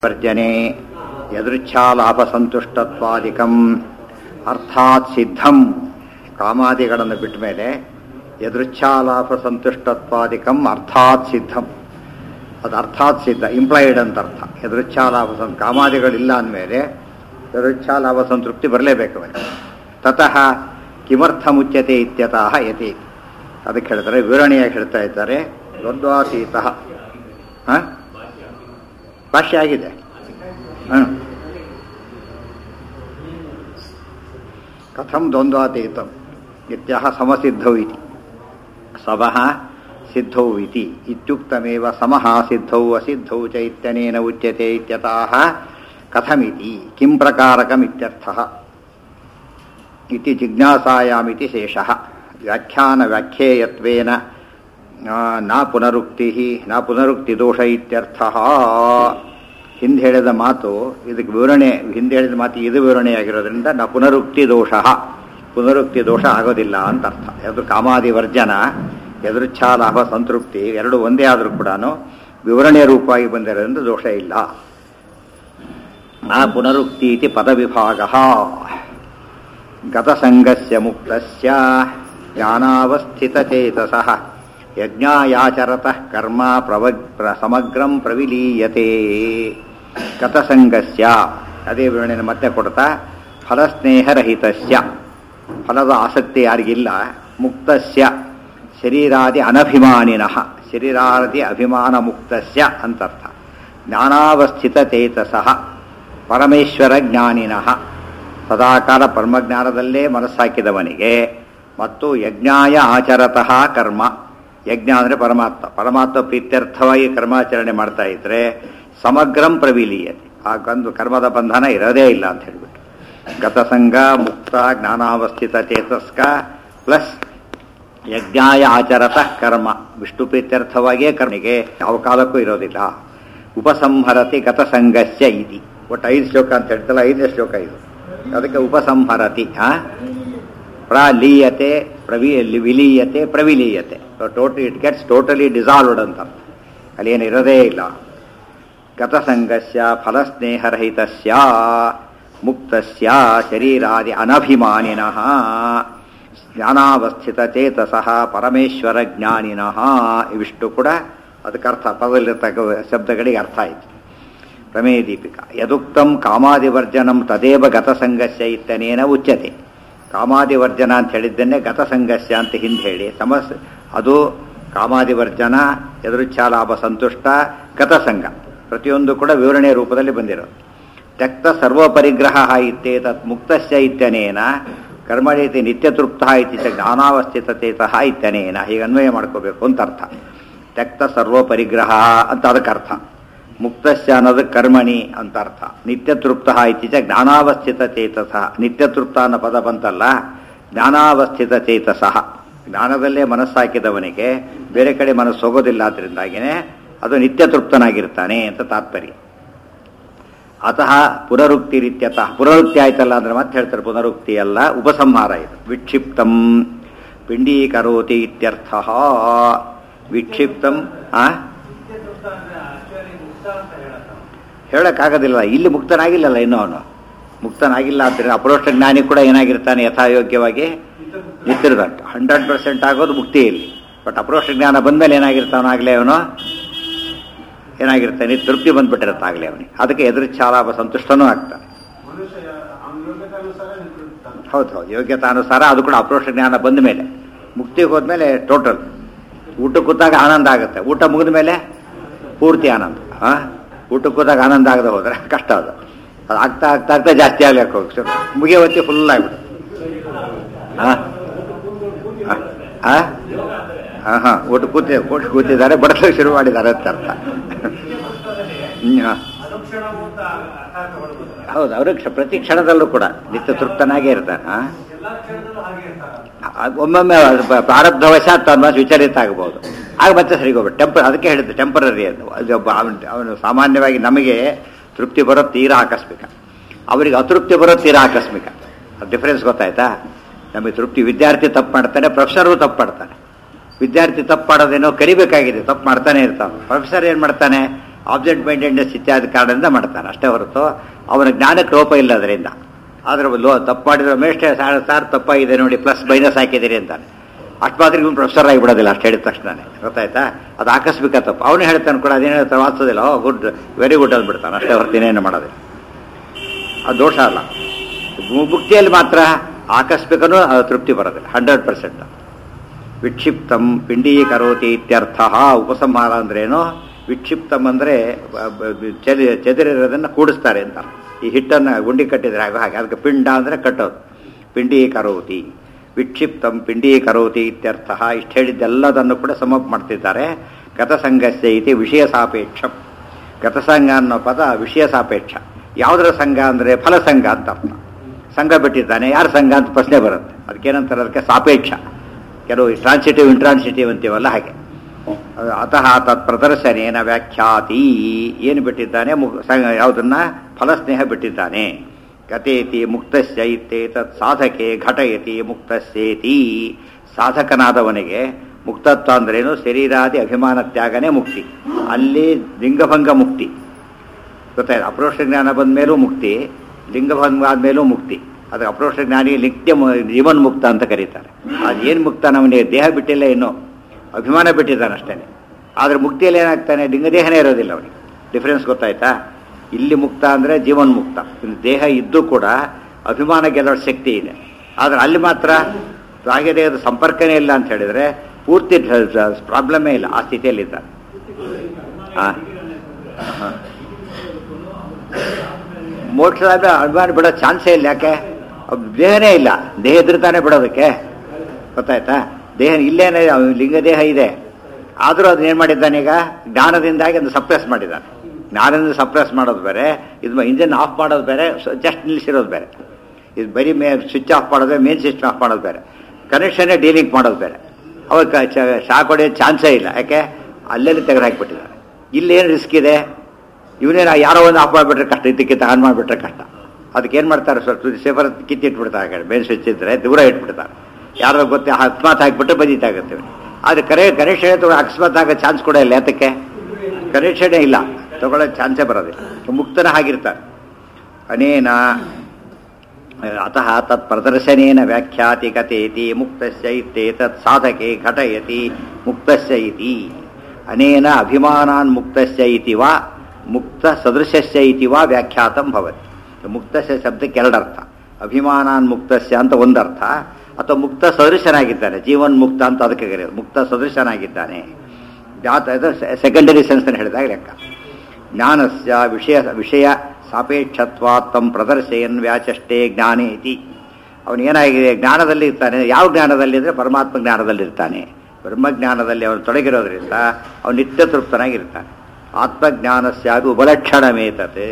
ವರ್ಜನೆ ಯದೃಚ್ಛಾಲಾಭಸಂತುಷ್ಟತ್ವಾದಿಕಂ ಅರ್ಥಾತ್ ಸಿದ್ಧಂ ಕಾಮಾದಿಗಳನ್ನು ಬಿಟ್ಟ ಮೇಲೆ ಯದೃಚ್ಛಾಲಾಭ ಸಂತುಷ್ಟತ್ವಾದಿಕಂ ಅರ್ಥಾತ್ ಸಿದ್ಧಂ ಅದು ಅರ್ಥಾತ್ ಸಿದ್ಧ ಇಂಪ್ಲಾಯ್ಡ್ ಅಂತ ಅರ್ಥ ಯದೃಚ್ಛಾಲಾಭ ಸಂ ಕಾಮಾದಿಗಳಿಲ್ಲ ಅಂದಮೇಲೆ ಯದೃಚ್ಛಾಲಾಭ ಸಂತೃಪ್ತಿ ಬರಲೇಬೇಕು ಅವನಿಗೆ ತತಃ ಕಿಮರ್ಥ ಮುಚ್ಯತೆ ಇತ್ಯತಃ ಯತಿ ಅದಕ್ಕೆ ಹೇಳ್ತಾರೆ ವಿವರಣೆಯಾಗಿ ಹೇಳ್ತಾ ಇದ್ದಾರೆ ದ್ವಂದ್ವಾತೀತ ಹಾಂ ಭಾಷ್ಯ ಆಗಿದೆ ಹಾಂ ಕಥಂ ದ್ವಂದ್ವಾತೀತಂ ಇತ್ಯಹ ಸಮಸಿದ್ಧೌ ಇತಿ ಸಮಃ ಸಿದ್ಧೌ ಇತಿ ಇತ್ಯುಕ್ತಮೇವ ಸಮಃ ಸಿದ್ಧೌ ಅಸಿದ್ಧೌ ಚ ಇತ್ಯನೇನ ಉಚ್ಯತೆ ಇತ್ಯತಃ ಕಥಮಿತಿ ಕಿಂ ಪ್ರಕಾರಕಮಿತ್ಯರ್ಥಃ ಇತಿ ಜಿಜ್ಞಾಸಾಯಾಮಿತಿ ಶೇಷಃ ವ್ಯಾಖ್ಯಾನವ್ಯಾಖ್ಯೇಯತ್ವೇನ ನ ಪುನರುಕ್ತಿ ನ ಪುನರುಕ್ತಿ ದೋಷ ಇತ್ಯರ್ಥಃ ಹಿಂದೆ ಹೇಳಿದ ಮಾತು ಇದಕ್ಕೆ ವಿವರಣೆ ಹಿಂದೆ ಹೇಳಿದ ಮಾತು ಇದು ವಿವರಣೆಯಾಗಿರೋದ್ರಿಂದ ನ ಪುನರುಕ್ತಿ ದೋಷ ಪುನರುಕ್ತಿ ದೋಷ ಆಗೋದಿಲ್ಲ ಅಂತ ಅರ್ಥ ಯಾವುದು ಕಾಮಾದಿ ವರ್ಜನ ಎದುರುಚ್ಛಾಲಾಭ ಸಂತೃಪ್ತಿ ಎರಡು ಒಂದೇ ಆದರೂ ಕೂಡ ವಿವರಣೆ ರೂಪವಾಗಿ ಬಂದಿರೋದ್ರಿಂದ ದೋಷ ಇಲ್ಲ ನ ಪುನರುಕ್ತಿ ಇತಿ ಪದವಿಭಾಗ ಗತಸಂಗಸ್ಯ ಮುಕ್ತಸ್ಯ ಜ್ಞಾನಾವಸ್ಥಿತಚೇತಸಃ ಯಜ್ಞಾಯಾಚರತಃ ಕರ್ಮ ಪ್ರವ ಪ್ರ ಸಮಗ್ರಂ ಪ್ರವಿಲೀಯತೆ ಗತಸಂಗಸ್ಯ ಅದೇ ವಿವರಣೆಯನ್ನು ಮತ್ತೆ ಕೊಡ್ತಾ ಫಲಸ್ನೇಹರಹಿತಸ್ಯ ಫಲದ ಆಸಕ್ತಿ ಯಾರಿಗಿಲ್ಲ ಮುಕ್ತಸ್ಯ ಶರೀರಾದಿ ಅನಭಿಮಾನಿನಃ ಶರೀರಾದಿ ಅಭಿಮಾನ ಮುಕ್ತಸ್ಯ ಅಂತರ್ಥ ಜ್ಞಾನಾವಸ್ಥಿತಚೇತಸಃ ಪರಮೇಶ್ವರ ಜ್ಞಾನಿನಃ ಸದಾಕಾಲ ಪರಮಜ್ಞಾನದಲ್ಲೇ ಮನಸ್ಸಾಕಿದವನಿಗೆ ಮತ್ತು ಯಜ್ಞಾಯ ಆಚರತಃ ಕರ್ಮ ಯಜ್ಞ ಅಂದರೆ ಪರಮಾತ್ಮ ಪರಮಾತ್ಮ ಪ್ರೀತ್ಯರ್ಥವಾಗಿ ಕರ್ಮಾಚರಣೆ ಮಾಡ್ತಾ ಇದ್ರೆ ಸಮಗ್ರಂ ಪ್ರವಿಲೀಯತೆ ಆ ಒಂದು ಕರ್ಮದ ಬಂಧನ ಇರೋದೇ ಇಲ್ಲ ಅಂತ ಹೇಳ್ಬಿಟ್ಟು ಗತಸಂಗ ಮುಕ್ತ ಜ್ಞಾನಾವಸ್ಥಿತ ಚೇತಸ್ಕ ಪ್ಲಸ್ ಯಜ್ಞಾಯ ಆಚರತಃ ಕರ್ಮ ವಿಷ್ಣು ಪ್ರೀತ್ಯರ್ಥವಾಗಿಯೇ ಕರ್ಮಿಗೆ ಯಾವ ಕಾಲಕ್ಕೂ ಇರೋದಿಲ್ಲ ಉಪಸಂಹರತಿ ಗತಸಂಗಸ್ಯ ಇತಿ ಒಟ್ಟು ಐದು ಶ್ಲೋಕ ಅಂತ ಹೇಳ್ತಲ್ಲ ಐದನೇ ಶ್ಲೋಕ ಇದು ಅದಕ್ಕೆ ಉಪಸಂಹರತಿ ಆ ಪ್ರಲೀಯತೆ ಪ್ರವಿ ವಿಲೀಯತೆ ಪ್ರವಿಲೀಯತೆ totally it gets totally dissolved ಅಂತ ಅಲ್ಲಿ ಏನು ಇರೋದೇ ಇಲ್ಲ ಗತಸಂಗಸ್ಯ ಫಲಸ್ನೇಹರಹಿತಸ್ಯ ಮುಕ್ತಸ್ಯ ಶರೀರಾದಿ ಅನಭಿಮಾನಿನಃ ಜ್ಞಾನಾವಸ್ಥಿತ ಚೇತಸಃ ಪರಮೇಶ್ವರ ಜ್ಞಾನಿನಃ ಇವಿಷ್ಟು ಕೂಡ ಅದಕ್ಕೆ ಅರ್ಥ ಪದದಲ್ಲಿರ್ತಕ್ಕ ಶಬ್ದಗಳಿಗೆ ಅರ್ಥ ಆಯಿತು ಪ್ರಮೇಯ ದೀಪಿಕಾ ಯದುಕ್ತಂ ಕಾಮಾದಿವರ್ಜನಂ ತದೇವ ಗತಸಂಗಸ್ಯ ಇತ್ತನೇನ ಉಚ್ಯತೆ ಕಾಮಾದಿವರ್ಜನ ಅಂತ ಹೇಳಿದ್ದನ್ನೇ ಗತಸಂಗಸ್ಯ ಅಂತ ಹಿಂದೆ ಹೇಳಿ ಸಮಸ್ ಅದು ಕಾಮಾದಿವರ್ಜನ ಎದುರುಚ್ಛಾಲಾಭ ಸಂತುಷ್ಟ ಗತಸಂಗ ಪ್ರತಿಯೊಂದು ಕೂಡ ವಿವರಣೆ ರೂಪದಲ್ಲಿ ಬಂದಿರೋದು ತ್ಯಕ್ತ ಸರ್ವಪರಿಗ್ರಹ ಇತ್ಯೇತತ್ ಮುಕ್ತಸ್ಯ ಇತ್ಯನೇನ ಕರ್ಮರೀತಿ ನಿತ್ಯತೃಪ್ತ ಇತಿ ಚ ಜ್ಞಾನಾವಸ್ಥಿತಚೇತಃ ಇತ್ಯನೇನ ಹೀಗೆ ಅನ್ವಯ ಮಾಡ್ಕೋಬೇಕು ಅಂತ ಅರ್ಥ ತ್ಯಕ್ತ ಸರ್ವಪರಿಗ್ರಹ ಅಂತ ಅದಕ್ಕೆ ಅರ್ಥ ಮುಕ್ತಸ್ಯ ಅನ್ನೋದಕ್ಕೆ ಕರ್ಮಣಿ ಅಂತ ಅರ್ಥ ನಿತ್ಯತೃಪ್ತ ಇತಿ ಚ ಜ್ಞಾನಾವಸ್ಥಿತ ಚೇತಸಃ ನಿತ್ಯತೃಪ್ತ ಅನ್ನೋ ಪದ ಬಂತಲ್ಲ ಜ್ಞಾನಾವಸ್ಥಿತ ಚೇತಸಃ ಜ್ಞಾನದಲ್ಲೇ ಮನಸ್ಸಾಕಿದವನಿಗೆ ಬೇರೆ ಕಡೆ ಮನಸ್ಸು ಹೋಗೋದಿಲ್ಲ ಆದ್ರಿಂದಾಗಿನೇ ಅದು ನಿತ್ಯತೃಪ್ತನಾಗಿರ್ತಾನೆ ಅಂತ ತಾತ್ಪರ್ಯ ಅತಃ ಪುನರುಕ್ತಿ ರೀತ್ಯತಃ ಪುನರುಕ್ತಿ ಆಯ್ತಲ್ಲ ಅಂದ್ರೆ ಮತ್ತೆ ಹೇಳ್ತಾರೆ ಪುನರುಕ್ತಿ ಅಲ್ಲ ಉಪಸಂಹಾರ ಇದು ವಿಕ್ಷಿಪ್ತಂ ಪಿಂಡೀಕರೋತಿ ಇತ್ಯರ್ಥ ವಿಕ್ಷಿಪ್ತಂ ಆ ಹೇಳಕ್ಕಾಗೋದಿಲ್ಲ ಇಲ್ಲಿ ಮುಕ್ತನಾಗಿಲ್ಲಲ್ಲ ಇನ್ನೂ ಅವನು ಮುಕ್ತನಾಗಿಲ್ಲ ಆದ್ದರಿಂದ ಅಪರೋಕ್ಷ ಜ್ಞಾನಿ ಕೂಡ ಏನಾಗಿರ್ತಾನೆ ಯಥಾಯೋಗ್ಯವಾಗಿ ನಿಂತಿರ್ದಂಟ ಹಂಡ್ರೆಡ್ ಪರ್ಸೆಂಟ್ ಆಗೋದು ಮುಕ್ತಿಯಲ್ಲಿ ಬಟ್ ಅಪರೋಕ್ಷ ಜ್ಞಾನ ಬಂದಮೇಲೆ ಏನಾಗಿರ್ತಾನಾಗಲೇ ಅವನು ಏನಾಗಿರ್ತಾನೆ ತೃಪ್ತಿ ಬಂದ್ಬಿಟ್ಟಿರತ್ತಾಗಲೇ ಅವನಿಗೆ ಅದಕ್ಕೆ ಎದುರುಚ್ಛಾಲಾಭ ಸಂತುಷ್ಟನೂ ಆಗ್ತಾನೆ ಹೌದು ಹೌದು ಯೋಗ್ಯತಾನುಸಾರ ಅದು ಕೂಡ ಅಪರೋಕ್ಷ ಜ್ಞಾನ ಬಂದ ಮೇಲೆ ಮುಕ್ತಿಗೆ ಹೋದ್ಮೇಲೆ ಟೋಟಲ್ ಊಟ ಕೂತಾಗ ಆನಂದ ಆಗುತ್ತೆ ಊಟ ಮುಗಿದ ಮೇಲೆ ಪೂರ್ತಿ ಆನಂದ ಹಾಂ ಊಟ ಕೂತಾಗ ಆನಂದ ಆಗದೆ ಹೋದ್ರೆ ಕಷ್ಟ ಅದು ಅದು ಆಗ್ತಾ ಆಗ್ತಾ ಆಗ್ತಾ ಜಾಸ್ತಿ ಆಗ್ಲಿಕ್ಕೆ ಹೋಗಿ ಮುಗಿಯೋ ಹೊತ್ತಿ ಫುಲ್ ಆಗಿಬಿಡು ಹಾಂ ಹಾಂ ಹಾಂ ಹಾಂ ಊಟ ಕೂತಿ ಊಟ ಕೂತಿದ್ದಾರೆ ಬಡಸಲು ಶುರು ಮಾಡಿದ್ದಾರೆ ಅಂತ ಅರ್ಥ ಹೌದು ಅವ್ರಿಗೆ ಪ್ರತಿ ಕ್ಷಣದಲ್ಲೂ ಕೂಡ ನಿತ್ಯ ತೃಪ್ತನಾಗೇ ಇರ್ತಾನೆ ಒಮ್ಮೊಮ್ಮೆ ಪ್ರಾರಬ್ಧವಶಾತ್ ಅವನ ವಿಚಲಿತ ಆಗಬಹುದು ಆಗ ಮತ್ತೆ ಸರಿಗೋಗ್ಬಿಟ್ಟು ಟೆಂಪರ್ ಅದಕ್ಕೆ ಹೇಳಿದ್ದು ಟೆಂಪರರಿ ಅದು ಅದು ಅವನು ಸಾಮಾನ್ಯವಾಗಿ ನಮಗೆ ತೃಪ್ತಿ ಬರೋದು ತೀರಾ ಆಕಸ್ಮಿಕ ಅವರಿಗೆ ಅತೃಪ್ತಿ ಬರೋದು ತೀರಾ ಆಕಸ್ಮಿಕ ಡಿಫರೆನ್ಸ್ ಗೊತ್ತಾಯ್ತಾ ನಮಗೆ ತೃಪ್ತಿ ವಿದ್ಯಾರ್ಥಿ ತಪ್ಪು ಮಾಡ್ತಾನೆ ಪ್ರೊಫೆಸರು ತಪ್ಪು ಮಾಡ್ತಾನೆ ವಿದ್ಯಾರ್ಥಿ ತಪ್ಪು ಮಾಡೋದೇನೋ ಕರಿಬೇಕಾಗಿದೆ ತಪ್ಪು ಮಾಡ್ತಾನೆ ಇರ್ತಾನೆ ಪ್ರೊಫೆಸರ್ ಏನು ಮಾಡ್ತಾನೆ ಆಬ್ಜೆಕ್ಟ್ ಮೈಂಡೆಡ್ನೆಸ್ ಇತ್ಯಾದಿ ಕಾರಣದಿಂದ ಮಾಡ್ತಾನೆ ಅಷ್ಟೇ ಹೊರತು ಅವನ ಜ್ಞಾನಕ್ಕೆ ಲೋಪ ಇಲ್ಲ ಅದರಿಂದ ಆದ್ರೆ ಲೋ ತಪ್ಪು ಮಾಡಿದ್ರೆ ಮೇಷ್ಟೇ ಸಾರ್ ಸಾರ್ ತಪ್ಪಾಗಿದೆ ನೋಡಿ ಪ್ಲಸ್ ಮೈನಸ್ ಹಾಕಿದ್ದೀರಿ ಅಂತಾನೆ ಅಷ್ಟು ಮಾತ್ರ ಇವ್ನು ಪ್ರೊಫೆಸರ್ ಆಗಿಬಿಡೋದಿಲ್ಲ ಅಷ್ಟು ಹೇಳಿದ ತಕ್ಷಣನೇ ಗೊತ್ತಾಯ್ತಾ ಅದು ಆಕಸ್ಮಿಕ ತಪ್ಪು ಅವನು ಹೇಳ್ತಾನೆ ಕೂಡ ಅದೇನು ಹೇಳ್ತಾನೆ ವಾಸ್ತೋದಿಲ್ಲ ಓ ಗುಡ್ ವೆರಿ ಗುಡ್ ಅಂದ್ಬಿಡ್ತಾನೆ ಅಷ್ಟೇ ಹೊರತು ಇನ್ನೇನು ಮಾಡೋದಿಲ್ಲ ಅದು ದೋಷ ಅಲ್ಲ ಮುಕ್ತಿಯಲ್ಲಿ ಮಾತ್ರ ಆಕಸ್ಮಿಕನೂ ಅದು ತೃಪ್ತಿ ಬರೋದಿಲ್ಲ ಹಂಡ್ರೆಡ್ ಪರ್ಸೆಂಟ್ ವಿಕ್ಷಿಪ್ತಂ ಪಿಂಡೀಕರೋತಿ ಇತ್ಯರ್ಥ ಉಪಸಂಹಾರ ಅಂದ್ರೇನು ವಿಕ್ಷಿಪ್ತಂ ಅಂದರೆ ಚಲಿ ಚೆದರಿರೋದನ್ನು ಕೂಡಿಸ್ತಾರೆ ಅಂತ ಈ ಹಿಟ್ಟನ್ನು ಗುಂಡಿ ಕಟ್ಟಿದ್ರೆ ಆಗ ಹಾಗೆ ಅದಕ್ಕೆ ಪಿಂಡ ಅಂದರೆ ಕಟ್ಟೋದು ಪಿಂಡೀಕರೋತಿ ವಿಕ್ಷಿಪ್ತಂ ಪಿಂಡೀಕರೋತಿ ಇತ್ಯರ್ಥ ಇಷ್ಟು ಹೇಳಿದ್ದೆಲ್ಲದನ್ನು ಕೂಡ ಸಮಪ್ ಮಾಡ್ತಿದ್ದಾರೆ ಗತಸಂಗಸ್ಯ ಇತಿ ವಿಷಯ ಸಾಪೇಕ್ಷಂ ಗತಸಂಗ ಅನ್ನೋ ಪದ ವಿಷಯ ಸಾಪೇಕ್ಷ ಯಾವುದರ ಸಂಘ ಅಂದರೆ ಫಲಸಂಘ ಅಂತ ಅರ್ಥ ಸಂಘ ಬಿಟ್ಟಿದ್ದಾನೆ ಯಾರ ಸಂಘ ಅಂತ ಪ್ರಶ್ನೆ ಬರುತ್ತೆ ಅದಕ್ಕೇನಂತಾರೆ ಅದಕ್ಕೆ ಸಾಪೇಕ್ಷ ಕೆಲವು ಟ್ರಾನ್ಸಿಟಿವ್ ಇಂಟ್ರಾನ್ಸಿಟಿವ್ ಅಂತೀವಲ್ಲ ಹಾಗೆ ಅದು ಅತಃ ತತ್ ಪ್ರದರ್ಶನೇನ ವ್ಯಾಖ್ಯಾತಿ ಏನು ಬಿಟ್ಟಿದ್ದಾನೆ ಮು ಸಂಘ ಯಾವುದನ್ನ ಫಲಸ್ನೇಹ ಬಿಟ್ಟಿದ್ದಾನೆ ಗತೇತಿ ಮುಕ್ತಸ್ಯ ಇತ್ತೇತತ್ ಸಾಧಕೆ ಘಟಯತಿ ಮುಕ್ತಸ್ಯೇತಿ ಸಾಧಕನಾದವನಿಗೆ ಮುಕ್ತತ್ವ ಅಂದ್ರೇನು ಶರೀರಾದಿ ಅಭಿಮಾನ ತ್ಯಾಗನೇ ಮುಕ್ತಿ ಅಲ್ಲಿ ಲಿಂಗಭಂಗ ಮುಕ್ತಿ ಗೊತ್ತಾಯ್ತು ಅಪ್ರೋಷ ಜ್ಞಾನ ಬಂದ ಮೇಲೂ ಮುಕ್ತಿ ಲಿಂಗಭಂಗ ಆದ್ಮೇಲೂ ಮುಕ್ತಿ ಅದು ಅಪ್ರೋಷ ಜ್ಞಾನಿ ನಿತ್ಯ ಮು- ಜೀವನ್ ಮುಕ್ತ ಅಂತ ಕರೀತಾರೆ ಅದೇನು ಮುಕ್ತ ನವನಿಗೆ ದೇಹ ಬಿಟ್ಟಿಲ್ಲ ಇನ್ನೂ ಅಭಿಮಾನ ಬಿಟ್ಟಿದ್ದಾನೆ ಅಷ್ಟೇ ಆದರೆ ಮುಕ್ತಿಯಲ್ಲಿ ಏನಾಗ್ತಾನೆ ಲಿಂಗದೇಹನೇ ಇರೋದಿಲ್ಲ ಅವನಿಗೆ ಡಿಫ್ರೆನ್ಸ್ ಗೊತ್ತಾಯ್ತಾ ಇಲ್ಲಿ ಮುಕ್ತ ಅಂದರೆ ಜೀವನ್ ಮುಕ್ತ ಇನ್ನು ದೇಹ ಇದ್ದು ಕೂಡ ಅಭಿಮಾನ ಗೆಲ್ಲೋ ಶಕ್ತಿ ಇದೆ ಆದರೆ ಅಲ್ಲಿ ಮಾತ್ರ ಬಾಹ್ಯ ದೇಹದ ಸಂಪರ್ಕನೇ ಇಲ್ಲ ಅಂತ ಹೇಳಿದರೆ ಪೂರ್ತಿ ಪ್ರಾಬ್ಲಮೇ ಇಲ್ಲ ಆ ಸ್ಥಿತಿಯಲ್ಲಿದ್ದಾರೆ ಹಾಂ ಹಾಂ ಮೋಕ್ಷದ ಅಭಿಮಾನ ಬಿಡೋ ಚಾನ್ಸೇ ಇಲ್ಲ ಯಾಕೆ ಅವ್ ದೇಹನೇ ಇಲ್ಲ ದೇಹ ಇದ್ರೆ ತಾನೇ ಬಿಡೋದಕ್ಕೆ ಗೊತ್ತಾಯ್ತಾ ದೇಹ ಇಲ್ಲೇನೇ ಅವ್ನು ಲಿಂಗ ದೇಹ ಇದೆ ಆದರೂ ಅದನ್ನ ಏನು ಮಾಡಿದ್ದಾನೆ ಈಗ ಜ್ಞಾನದಿಂದಾಗಿ ಅದನ್ನು ಸಪ್ರೆಸ್ ಮಾಡಿದ್ದಾನೆ ಜ್ಞಾನದಿಂದ ಸಪ್ರೆಸ್ ಮಾಡೋದು ಬೇರೆ ಇದು ಇಂಜಿನ್ ಆಫ್ ಮಾಡೋದು ಬೇರೆ ಜಸ್ಟ್ ನಿಲ್ಲಿಸಿರೋದು ಬೇರೆ ಇದು ಬರೀ ಮೇ ಸ್ವಿಚ್ ಆಫ್ ಮಾಡೋದು ಮೇನ್ ಸಿಸ್ಟಮ್ ಆಫ್ ಮಾಡೋದು ಬೇರೆ ಕನೆಕ್ಷನ್ನೇ ಡೀಲಿಂಗ್ ಮಾಡೋದು ಬೇರೆ ಅವಾಗ ಶಾಕ್ ಹೊಡೆಯೋ ಚಾನ್ಸೇ ಇಲ್ಲ ಯಾಕೆ ಅಲ್ಲೆಲ್ಲಿ ತೆಗೆದು ಹಾಕಿಬಿಟ್ಟಿದ್ದಾರೆ ಇಲ್ಲೇನು ರಿಸ್ಕ್ ಇದೆ ಇವನೇನ ಯಾರೋ ಒಂದು ಆಫ್ ಮಾಡಿಬಿಟ್ರೆ ಕಷ್ಟ ಇದಕ್ಕಿಂತ ಆನ್ ಮಾಡಿಬಿಟ್ರೆ ಕಷ್ಟ ಅದಕ್ಕೆ ಏನು ಮಾಡ್ತಾರೆ ಸ್ವಲ್ಪ ಸೇಫರ್ ಕಿತ್ತಿಟ್ಬಿಡ್ತಾರೆ ಆ ಕಡೆ ಮೇನ್ ಸ್ವಿಚ್ ಇದ್ರೆ ದೂರ ಇಟ್ಬಿಡ್ತಾರೆ ಯಾರೋ ಗೊತ್ತೇ ಅಕಸ್ಮಾತ್ ಹಾಕಿಬಿಟ್ರೆ ಬದೀತಾಗುತ್ತೆ ಆದರೆ ಕರೆ ಕನೆಕ್ಷನ್ ತಗೊಳ್ಳೋ ಅಕಸ್ಮಾತ್ ಆಗೋ ಚಾನ್ಸ್ ಕೂಡ ಇಲ್ಲ ಯಾತಕ್ಕೆ ಕನೆಕ್ಷನೇ ಇಲ್ಲ ತಗೊಳ್ಳೋ ಚಾನ್ಸೇ ಬರೋದಿಲ್ಲ ಮುಕ್ತನ ಹಾಗಿರ್ತಾರೆ ಅನೇನ ಅತಃ ತತ್ ಪ್ರದರ್ಶನೇನ ವ್ಯಾಖ್ಯಾತಿ ಕಥೇತಿ ಮುಕ್ತಸ್ಯ ಇತ್ಯೇತತ್ ಸಾಧಕೆ ಘಟಯತಿ ಮುಕ್ತಸ್ಯ ಇತಿ ಅನೇನ ಅಭಿಮಾನಾನ್ ಮುಕ್ತಸ್ಯ ಇತಿ ವಾ ಮುಕ್ತ ಸದೃಶಸ್ಯ ಇತಿ ವಾ ವ್ಯಾಖ್ಯಾತಂ ಭವತಿ ಮುಕ್ತಸ್ಯ ಶಬ್ದಕ್ಕೆ ಎರಡರ್ಥ ಅಭಿಮಾನಾನ್ ಮುಕ್ತಸ್ಯ ಅಂತ ಒಂದರ್ಥ ಅಥವಾ ಮುಕ್ತ ಸದೃಶನಾಗಿದ್ದಾನೆ ಜೀವನ್ ಮುಕ್ತ ಅಂತ ಅದಕ್ಕೆ ಕರೆಯೋದು ಮುಕ್ತ ಸದೃಶನಾಗಿದ್ದಾನೆ ಜಾತ ಇದು ಸೆಕೆಂಡರಿ ಸೆನ್ಸ್ ಅಂತ ಹೇಳಿದಾಗ ಲೆಕ್ಕ ಜ್ಞಾನಸ್ಯ ವಿಷಯ ವಿಷಯ ಸಾಪೇಕ್ಷತ್ವಾತ್ ತಂ ಪ್ರದರ್ಶಯನ್ ವ್ಯಾಚಷ್ಟೇ ಜ್ಞಾನೇ ಇತಿ ಅವನು ಏನಾಗಿದೆ ಜ್ಞಾನದಲ್ಲಿ ಇರ್ತಾನೆ ಯಾವ ಜ್ಞಾನದಲ್ಲಿ ಅಂದರೆ ಪರಮಾತ್ಮ ಜ್ಞಾನದಲ್ಲಿ ಇರ್ತಾನೆ ಬ್ರಹ್ಮಜ್ಞಾನದಲ್ಲಿ ಅವನು ತೊಡಗಿರೋದ್ರಿಂದ ಅವನು ನಿತ್ಯ ತೃಪ್ತನಾಗಿರ್ತಾನೆ ಆತ್ಮಜ್ಞಾನಸ್ಯಾದು ಉಪಲಕ್ಷಣಮೇತತೆ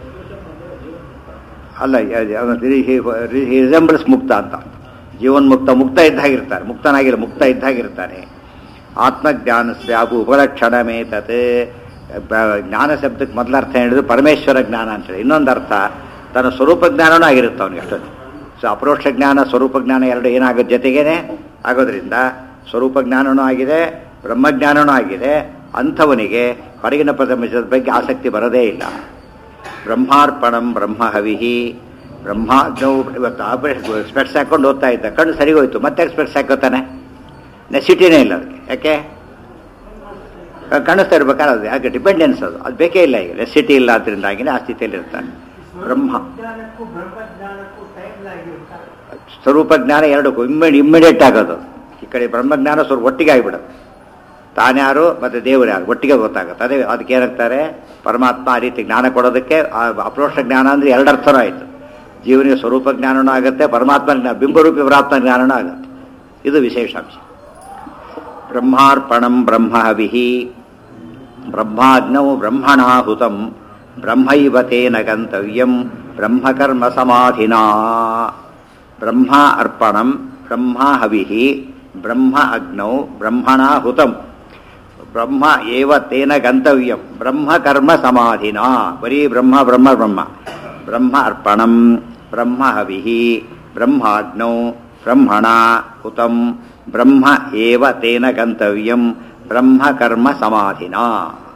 ಅಲ್ಲ ರಿಸೆಂಬಲ್ಸ್ ಮುಕ್ತ ಅಂತ ಜೀವನ್ಮುಕ್ತ ಮುಕ್ತ ಇದ್ದಾಗಿರ್ತಾನೆ ಮುಕ್ತನಾಗಿಲ್ಲ ಮುಕ್ತ ಇದ್ದಾಗಿರ್ತಾನೆ ಆತ್ಮಜ್ಞಾನಸ್ಯಾಗು ಉಪಲಕ್ಷಣಮೇತತೆ ಬ- ಜ್ಞಾನ ಶಬ್ದಕ್ಕೆ ಮೊದಲ ಅರ್ಥ ಹೇಳಿದ್ರು ಪರಮೇಶ್ವರ ಜ್ಞಾನ ಅಂತೇಳಿ ಇನ್ನೊಂದು ಅರ್ಥ ತನ್ನ ಸ್ವರೂಪ ಜ್ಞಾನನೂ ಆಗಿರುತ್ತೆ ಅವನಿಗೆ ಅಷ್ಟೊಂದು ಸೊ ಅಪರೋಕ್ಷ ಜ್ಞಾನ ಸ್ವರೂಪ ಜ್ಞಾನ ಎರಡು ಏನಾಗೋದು ಜೊತೆಗೇನೆ ಆಗೋದ್ರಿಂದ ಸ್ವರೂಪ ಜ್ಞಾನನೂ ಆಗಿದೆ ಬ್ರಹ್ಮಜ್ಞಾನನೂ ಆಗಿದೆ ಅಂಥವನಿಗೆ ಹೊರಗಿನ ಪ್ರಪಂಚದ ಬಗ್ಗೆ ಆಸಕ್ತಿ ಬರೋದೇ ಇಲ್ಲ ಬ್ರಹ್ಮಾರ್ಪಣಂ ಬ್ರಹ್ಮ ಹವಿಹಿ ಬ್ರಹ್ಮ ನಾವು ಇವತ್ತು ಆಪರೇಷನ್ ಸ್ಪೆಕ್ಸ್ ಹಾಕೊಂಡು ಓದ್ತಾ ಇದ್ದ ಕಣ್ಣು ಸರಿ ಹೋಯ್ತು ಮತ್ತೆ ಸ್ಪೆಕ್ಸ್ ಹಾಕೋತಾನೆ ನೆಸಿಟಿನೇ ಇಲ್ಲ ಅದಕ್ಕೆ ಯಾಕೆ ಕಾಣಿಸ್ತಾ ಇರ್ಬೇಕಾದ್ರೆ ಅದು ಯಾಕೆ ಡಿಪೆಂಡೆನ್ಸ್ ಅದು ಅದು ಬೇಕೇ ಇಲ್ಲ ಈಗ ನೆಸಿಟಿ ಇಲ್ಲ ಅದರಿಂದಾಗಿನೇ ಆ ಸ್ಥಿತಿಯಲ್ಲಿ ಇರ್ತಾನೆ ಬ್ರಹ್ಮ ಜ್ಞಾನಕ್ಕೂ ಬ್ರಹ್ಮಜ್ಞಾನಕ್ಕೂ ಟೈಮ್ ಆಗಿರುತ್ತೆ ಸ್ವರೂಪ ಜ್ಞಾನ ಎರಡಕ್ಕೂ ಇಮ್ಮಿಡಿ ಇಮ್ಮಿಡಿಯೇಟ್ ಆಗೋದು ಈ ಕಡೆ ಬ್ರಹ್ಮಜ್ಞಾನ ಸ್ವಲ್ಪ ಒಟ್ಟಿಗೆ ಆಗಿಬಿಡೋದು ತಾನ್ಯಾರು ಮತ್ತು ದೇವರು ಯಾರು ಒಟ್ಟಿಗೆ ಗೊತ್ತಾಗುತ್ತೆ ಅದೇ ಅದಕ್ಕೆ ಏನಾಗ್ತಾರೆ ಪರಮಾತ್ಮ ಆ ರೀತಿ ಜ್ಞಾನ ಕೊಡೋದಕ್ಕೆ ಆ ಅಪ್ರೋಕ್ಷ ಜ್ಞಾನ ಅಂದರೆ ಎರಡರ್ಥನೂ ಆಯಿತು ಜೀವನಿಗೆ ಸ್ವರೂಪ ಜ್ಞಾನನೂ ಆಗುತ್ತೆ ಪರಮಾತ್ಮ ಜ್ಞಾನ ಬಿಂಬರೂಪಿ ಪರಾತ್ಮ ಜ್ಞಾನನೂ ಆಗುತ್ತೆ ಇದು ವಿಶೇಷಾಂಶ ಬ್ರಹ್ಮಾರ್ಪಣಂ ಬ್ರಹ್ಮ ಹವಿಹಿ ಬ್ರಹ್ಮಾಗ್ನೌ ಬ್ರಹ್ಮಣಾಹುತಂ ಬ್ರಹ್ಮೈವ ತೇನ ಗಂತವ್ಯಂ ಬ್ರಹ್ಮಕರ್ಮ ಸಮಾಧಿನಾ ಬ್ರಹ್ಮ ಅರ್ಪಣಂ ಬ್ರಹ್ಮ ಹವಿಹಿ ಬ್ರಹ್ಮ ಅಗ್ನೌ ಬ್ರಹ್ಮಣಾಹುತಂ ಬ್ರಹ್ಮ ಏವ ತೇನ ಗಂತವ್ಯಂ ಬ್ರಹ್ಮ ಕರ್ಮ ಸಮಾಧಿನ ಬರೀ ಬ್ರಹ್ಮ ಬ್ರಹ್ಮ ಬ್ರಹ್ಮ ಬ್ರಹ್ಮ ಅರ್ಪಣಂ ಬ್ರಹ್ಮ ಹವಿಹಿ ಬ್ರಹ್ಮಾಗ್ನೌ ಬ್ರಹ್ಮಣ ಹುತಂ ಬ್ರಹ್ಮ ಏವ ತೇನ ಗಂತವ್ಯಂ ಬ್ರಹ್ಮ ಕರ್ಮ ಸಮಾಧಿನ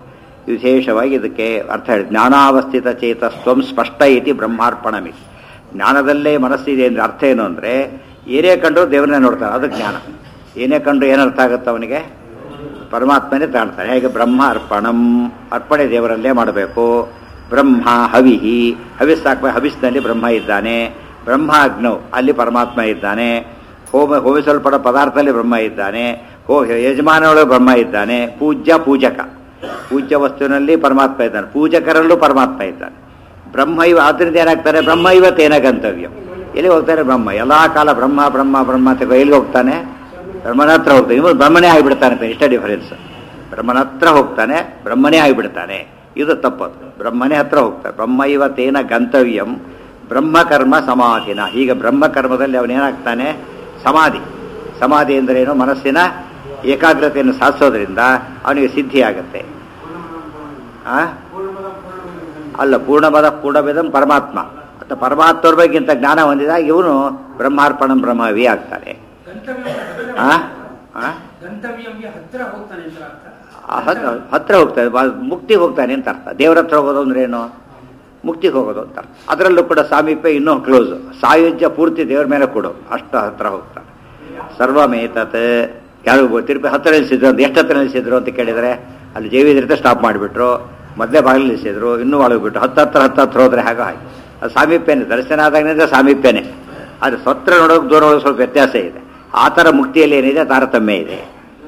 ವಿಶೇಷವಾಗಿ ಇದಕ್ಕೆ ಅರ್ಥ ಹೇಳಿ ಜ್ಞಾನಾವಸ್ಥಿತ ಚೇತಸ್ತ್ವಂ ಸ್ಪಷ್ಟ ಇತಿ ಬ್ರಹ್ಮಾರ್ಪಣಮಿ ಜ್ಞಾನದಲ್ಲೇ ಮನಸ್ಸಿದೆ ಅಂದ್ರೆ ಅರ್ಥ ಏನು ಅಂದರೆ ಏನೇ ಕಂಡ್ರು ದೇವರನ್ನೇ ನೋಡ್ತಾನೆ ಅದು ಜ್ಞಾನ ಏನೇ ಕಂಡ್ರು ಏನರ್ಥ ಆಗುತ್ತೆ ಅವನಿಗೆ ಪರಮಾತ್ಮನೇ ತಾಣ್ತಾನೆ ಹೇಗೆ ಬ್ರಹ್ಮ ಅರ್ಪಣಂ ಅರ್ಪಣೆ ದೇವರಲ್ಲೇ ಮಾಡಬೇಕು ಬ್ರಹ್ಮ ಹವಿಹಿ ಹವಿಸ್ ಹಾಕ್ಬೇಕು ಹವಿಸ್ನಲ್ಲಿ ಬ್ರಹ್ಮ ಇದ್ದಾನೆ ಬ್ರಹ್ಮ ಅಗ್ನೌ ಅಲ್ಲಿ ಪರಮಾತ್ಮ ಇದ್ದಾನೆ ಹೋಮ ಹೋಮಿಸಲ್ಪಡೋ ಪದಾರ್ಥದಲ್ಲಿ ಬ್ರಹ್ಮ ಇದ್ದಾನೆ ಹೋ ಯಜಮಾನೊಳಗೆ ಬ್ರಹ್ಮ ಇದ್ದಾನೆ ಪೂಜ್ಯ ಪೂಜಕ ಪೂಜ್ಯ ವಸ್ತುವಿನಲ್ಲಿ ಪರಮಾತ್ಮ ಇದ್ದಾನೆ ಪೂಜಕರಲ್ಲೂ ಪರಮಾತ್ಮ ಇದ್ದಾನೆ ಬ್ರಹ್ಮ ಇವ ಆದ್ರಿಂದ ಏನಾಗ್ತಾನೆ ಬ್ರಹ್ಮ ಇವತ್ತೇನ ಗಂತವ್ಯ ಎಲ್ಲಿ ಹೋಗ್ತಾನೆ ಬ್ರಹ್ಮ ಎಲ್ಲಾ ಕಾಲ ಬ್ರಹ್ಮ ಬ್ರಹ್ಮ ಬ್ರಹ್ಮ ಅಂತ ಎಲ್ಲಿ ಹೋಗ್ತಾನೆ ಬ್ರಹ್ಮನ ಹತ್ರ ಹೋಗ್ತಾನೆ ಇವನು ಬ್ರಹ್ಮನೇ ಆಗಿಬಿಡ್ತಾನೆ ಅಂತ ಇಷ್ಟ ಡಿಫರೆನ್ಸ್ ಬ್ರಹ್ಮನ ಹತ್ರ ಹೋಗ್ತಾನೆ ಬ್ರಹ್ಮನೇ ಆಗಿಬಿಡ್ತಾನೆ ಇದು ತಪ್ಪದು ಬ್ರಹ್ಮನೇ ಹತ್ರ ಹೋಗ್ತಾನೆ ಬ್ರಹ್ಮ ಇವತ್ತೇನ ಗಂತವ್ಯಂ ಬ್ರಹ್ಮಕರ್ಮ ಸಮಾಧಿನ ಈಗ ಬ್ರಹ್ಮಕರ್ಮದಲ್ಲಿ ಅವನೇನಾಗ್ತಾನೆ ಸಮಾಧಿ ಸಮಾಧಿ ಎಂದರೇನು ಮನಸ್ಸಿನ ಏಕಾಗ್ರತೆಯನ್ನು ಸಾಧಿಸೋದ್ರಿಂದ ಅವನಿಗೆ ಸಿದ್ಧಿ ಆಗುತ್ತೆ ಆ ಅಲ್ಲ ಪೂರ್ಣಪದ ಪೂರ್ಣವೇದಂ ಪರಮಾತ್ಮ ಮತ್ತು ಪರಮಾತ್ಮರ ಬಗ್ಗಿಂತ ಜ್ಞಾನ ಹೊಂದಿದಾಗ ಇವನು ಬ್ರಹ್ಮಾರ್ಪಣಂ ಬ್ರಹ್ಮವಿ ಆಗ್ತಾನೆ ಆ? ಆ? ಗಂತವ್ಯಂಗೆ ಹತ್ರ ಹೋಗ್ತಾನೆ ಅಂತ ಅರ್ಥ ಆ ಹತ್ರ ಹತ್ರ ಹೋಗ್ತಾನೆ ಬಾ- ಮುಕ್ತಿಗೆ ಹೋಗ್ತಾನೆ ಅಂತ ಅರ್ಥ ದೇವರ ಹತ್ರ ಹೋಗೋದು ಅಂದ್ರೆ ಏನು ಮುಕ್ತಿಗೆ ಹೋಗೋದು ಅಂತ ಅರ್ಥ ಅದರಲ್ಲೂ ಕೂಡ ಸಾಮೀಪ್ಯ ಇನ್ನೂ ಕ್ಲೋಸ್ ಸಾಯುಜ್ಯ ಪೂರ್ತಿ ದೇವರ ಮೇಲೆ ಕೊಡು ಅಷ್ಟು ಹತ್ರ ಹೋಗ್ತಾನೆ ಸರ್ವಮೇತತ್ ಯಾರು ತಿರುಪತಿ ಹತ್ತಿರ ನಿಲ್ಲಿಸಿದ್ರು ಅಂತ ಎಷ್ಟು ಹತ್ತಿರ ನಿಲ್ಲಿಸಿದ್ರು ಅಂತ ಕೇಳಿದರೆ ಅಲ್ಲಿ ಜೈವಿದ್ರಿಂದ ಸ್ಟಾಪ್ ಮಾಡಿಬಿಟ್ರು ಮೊದಲೇ ಬಾಗಿಲು ನಿಲ್ಲಿಸಿದ್ರು ಇನ್ನೂ ಒಳಗ್ಬಿಟ್ರು ಹತ್ತು ಹತ್ರ ಹತ್ತು ಹತ್ರ ಹೋದ್ರೆ ಹಾಗೆ ಹಾಗೆ ಅದು ಸಾಮೀಪ್ಯನೇ ದರ್ಶನ ಆದಾಗಿನಿಂದ ಸಾಮೀಪ್ಯನೇ ಅದು ಸ್ವತ್ರ ನೋಡೋಕೆ ದೂರ ಹೋಗೋದು ಸ್ವಲ್ಪ ವ್ಯತ್ಯಾಸ ಇದೆ ಆ ಥರ ಮುಕ್ತಿಯಲ್ಲಿ ಏನಿದೆ ತಾರತಮ್ಯ ಇದೆ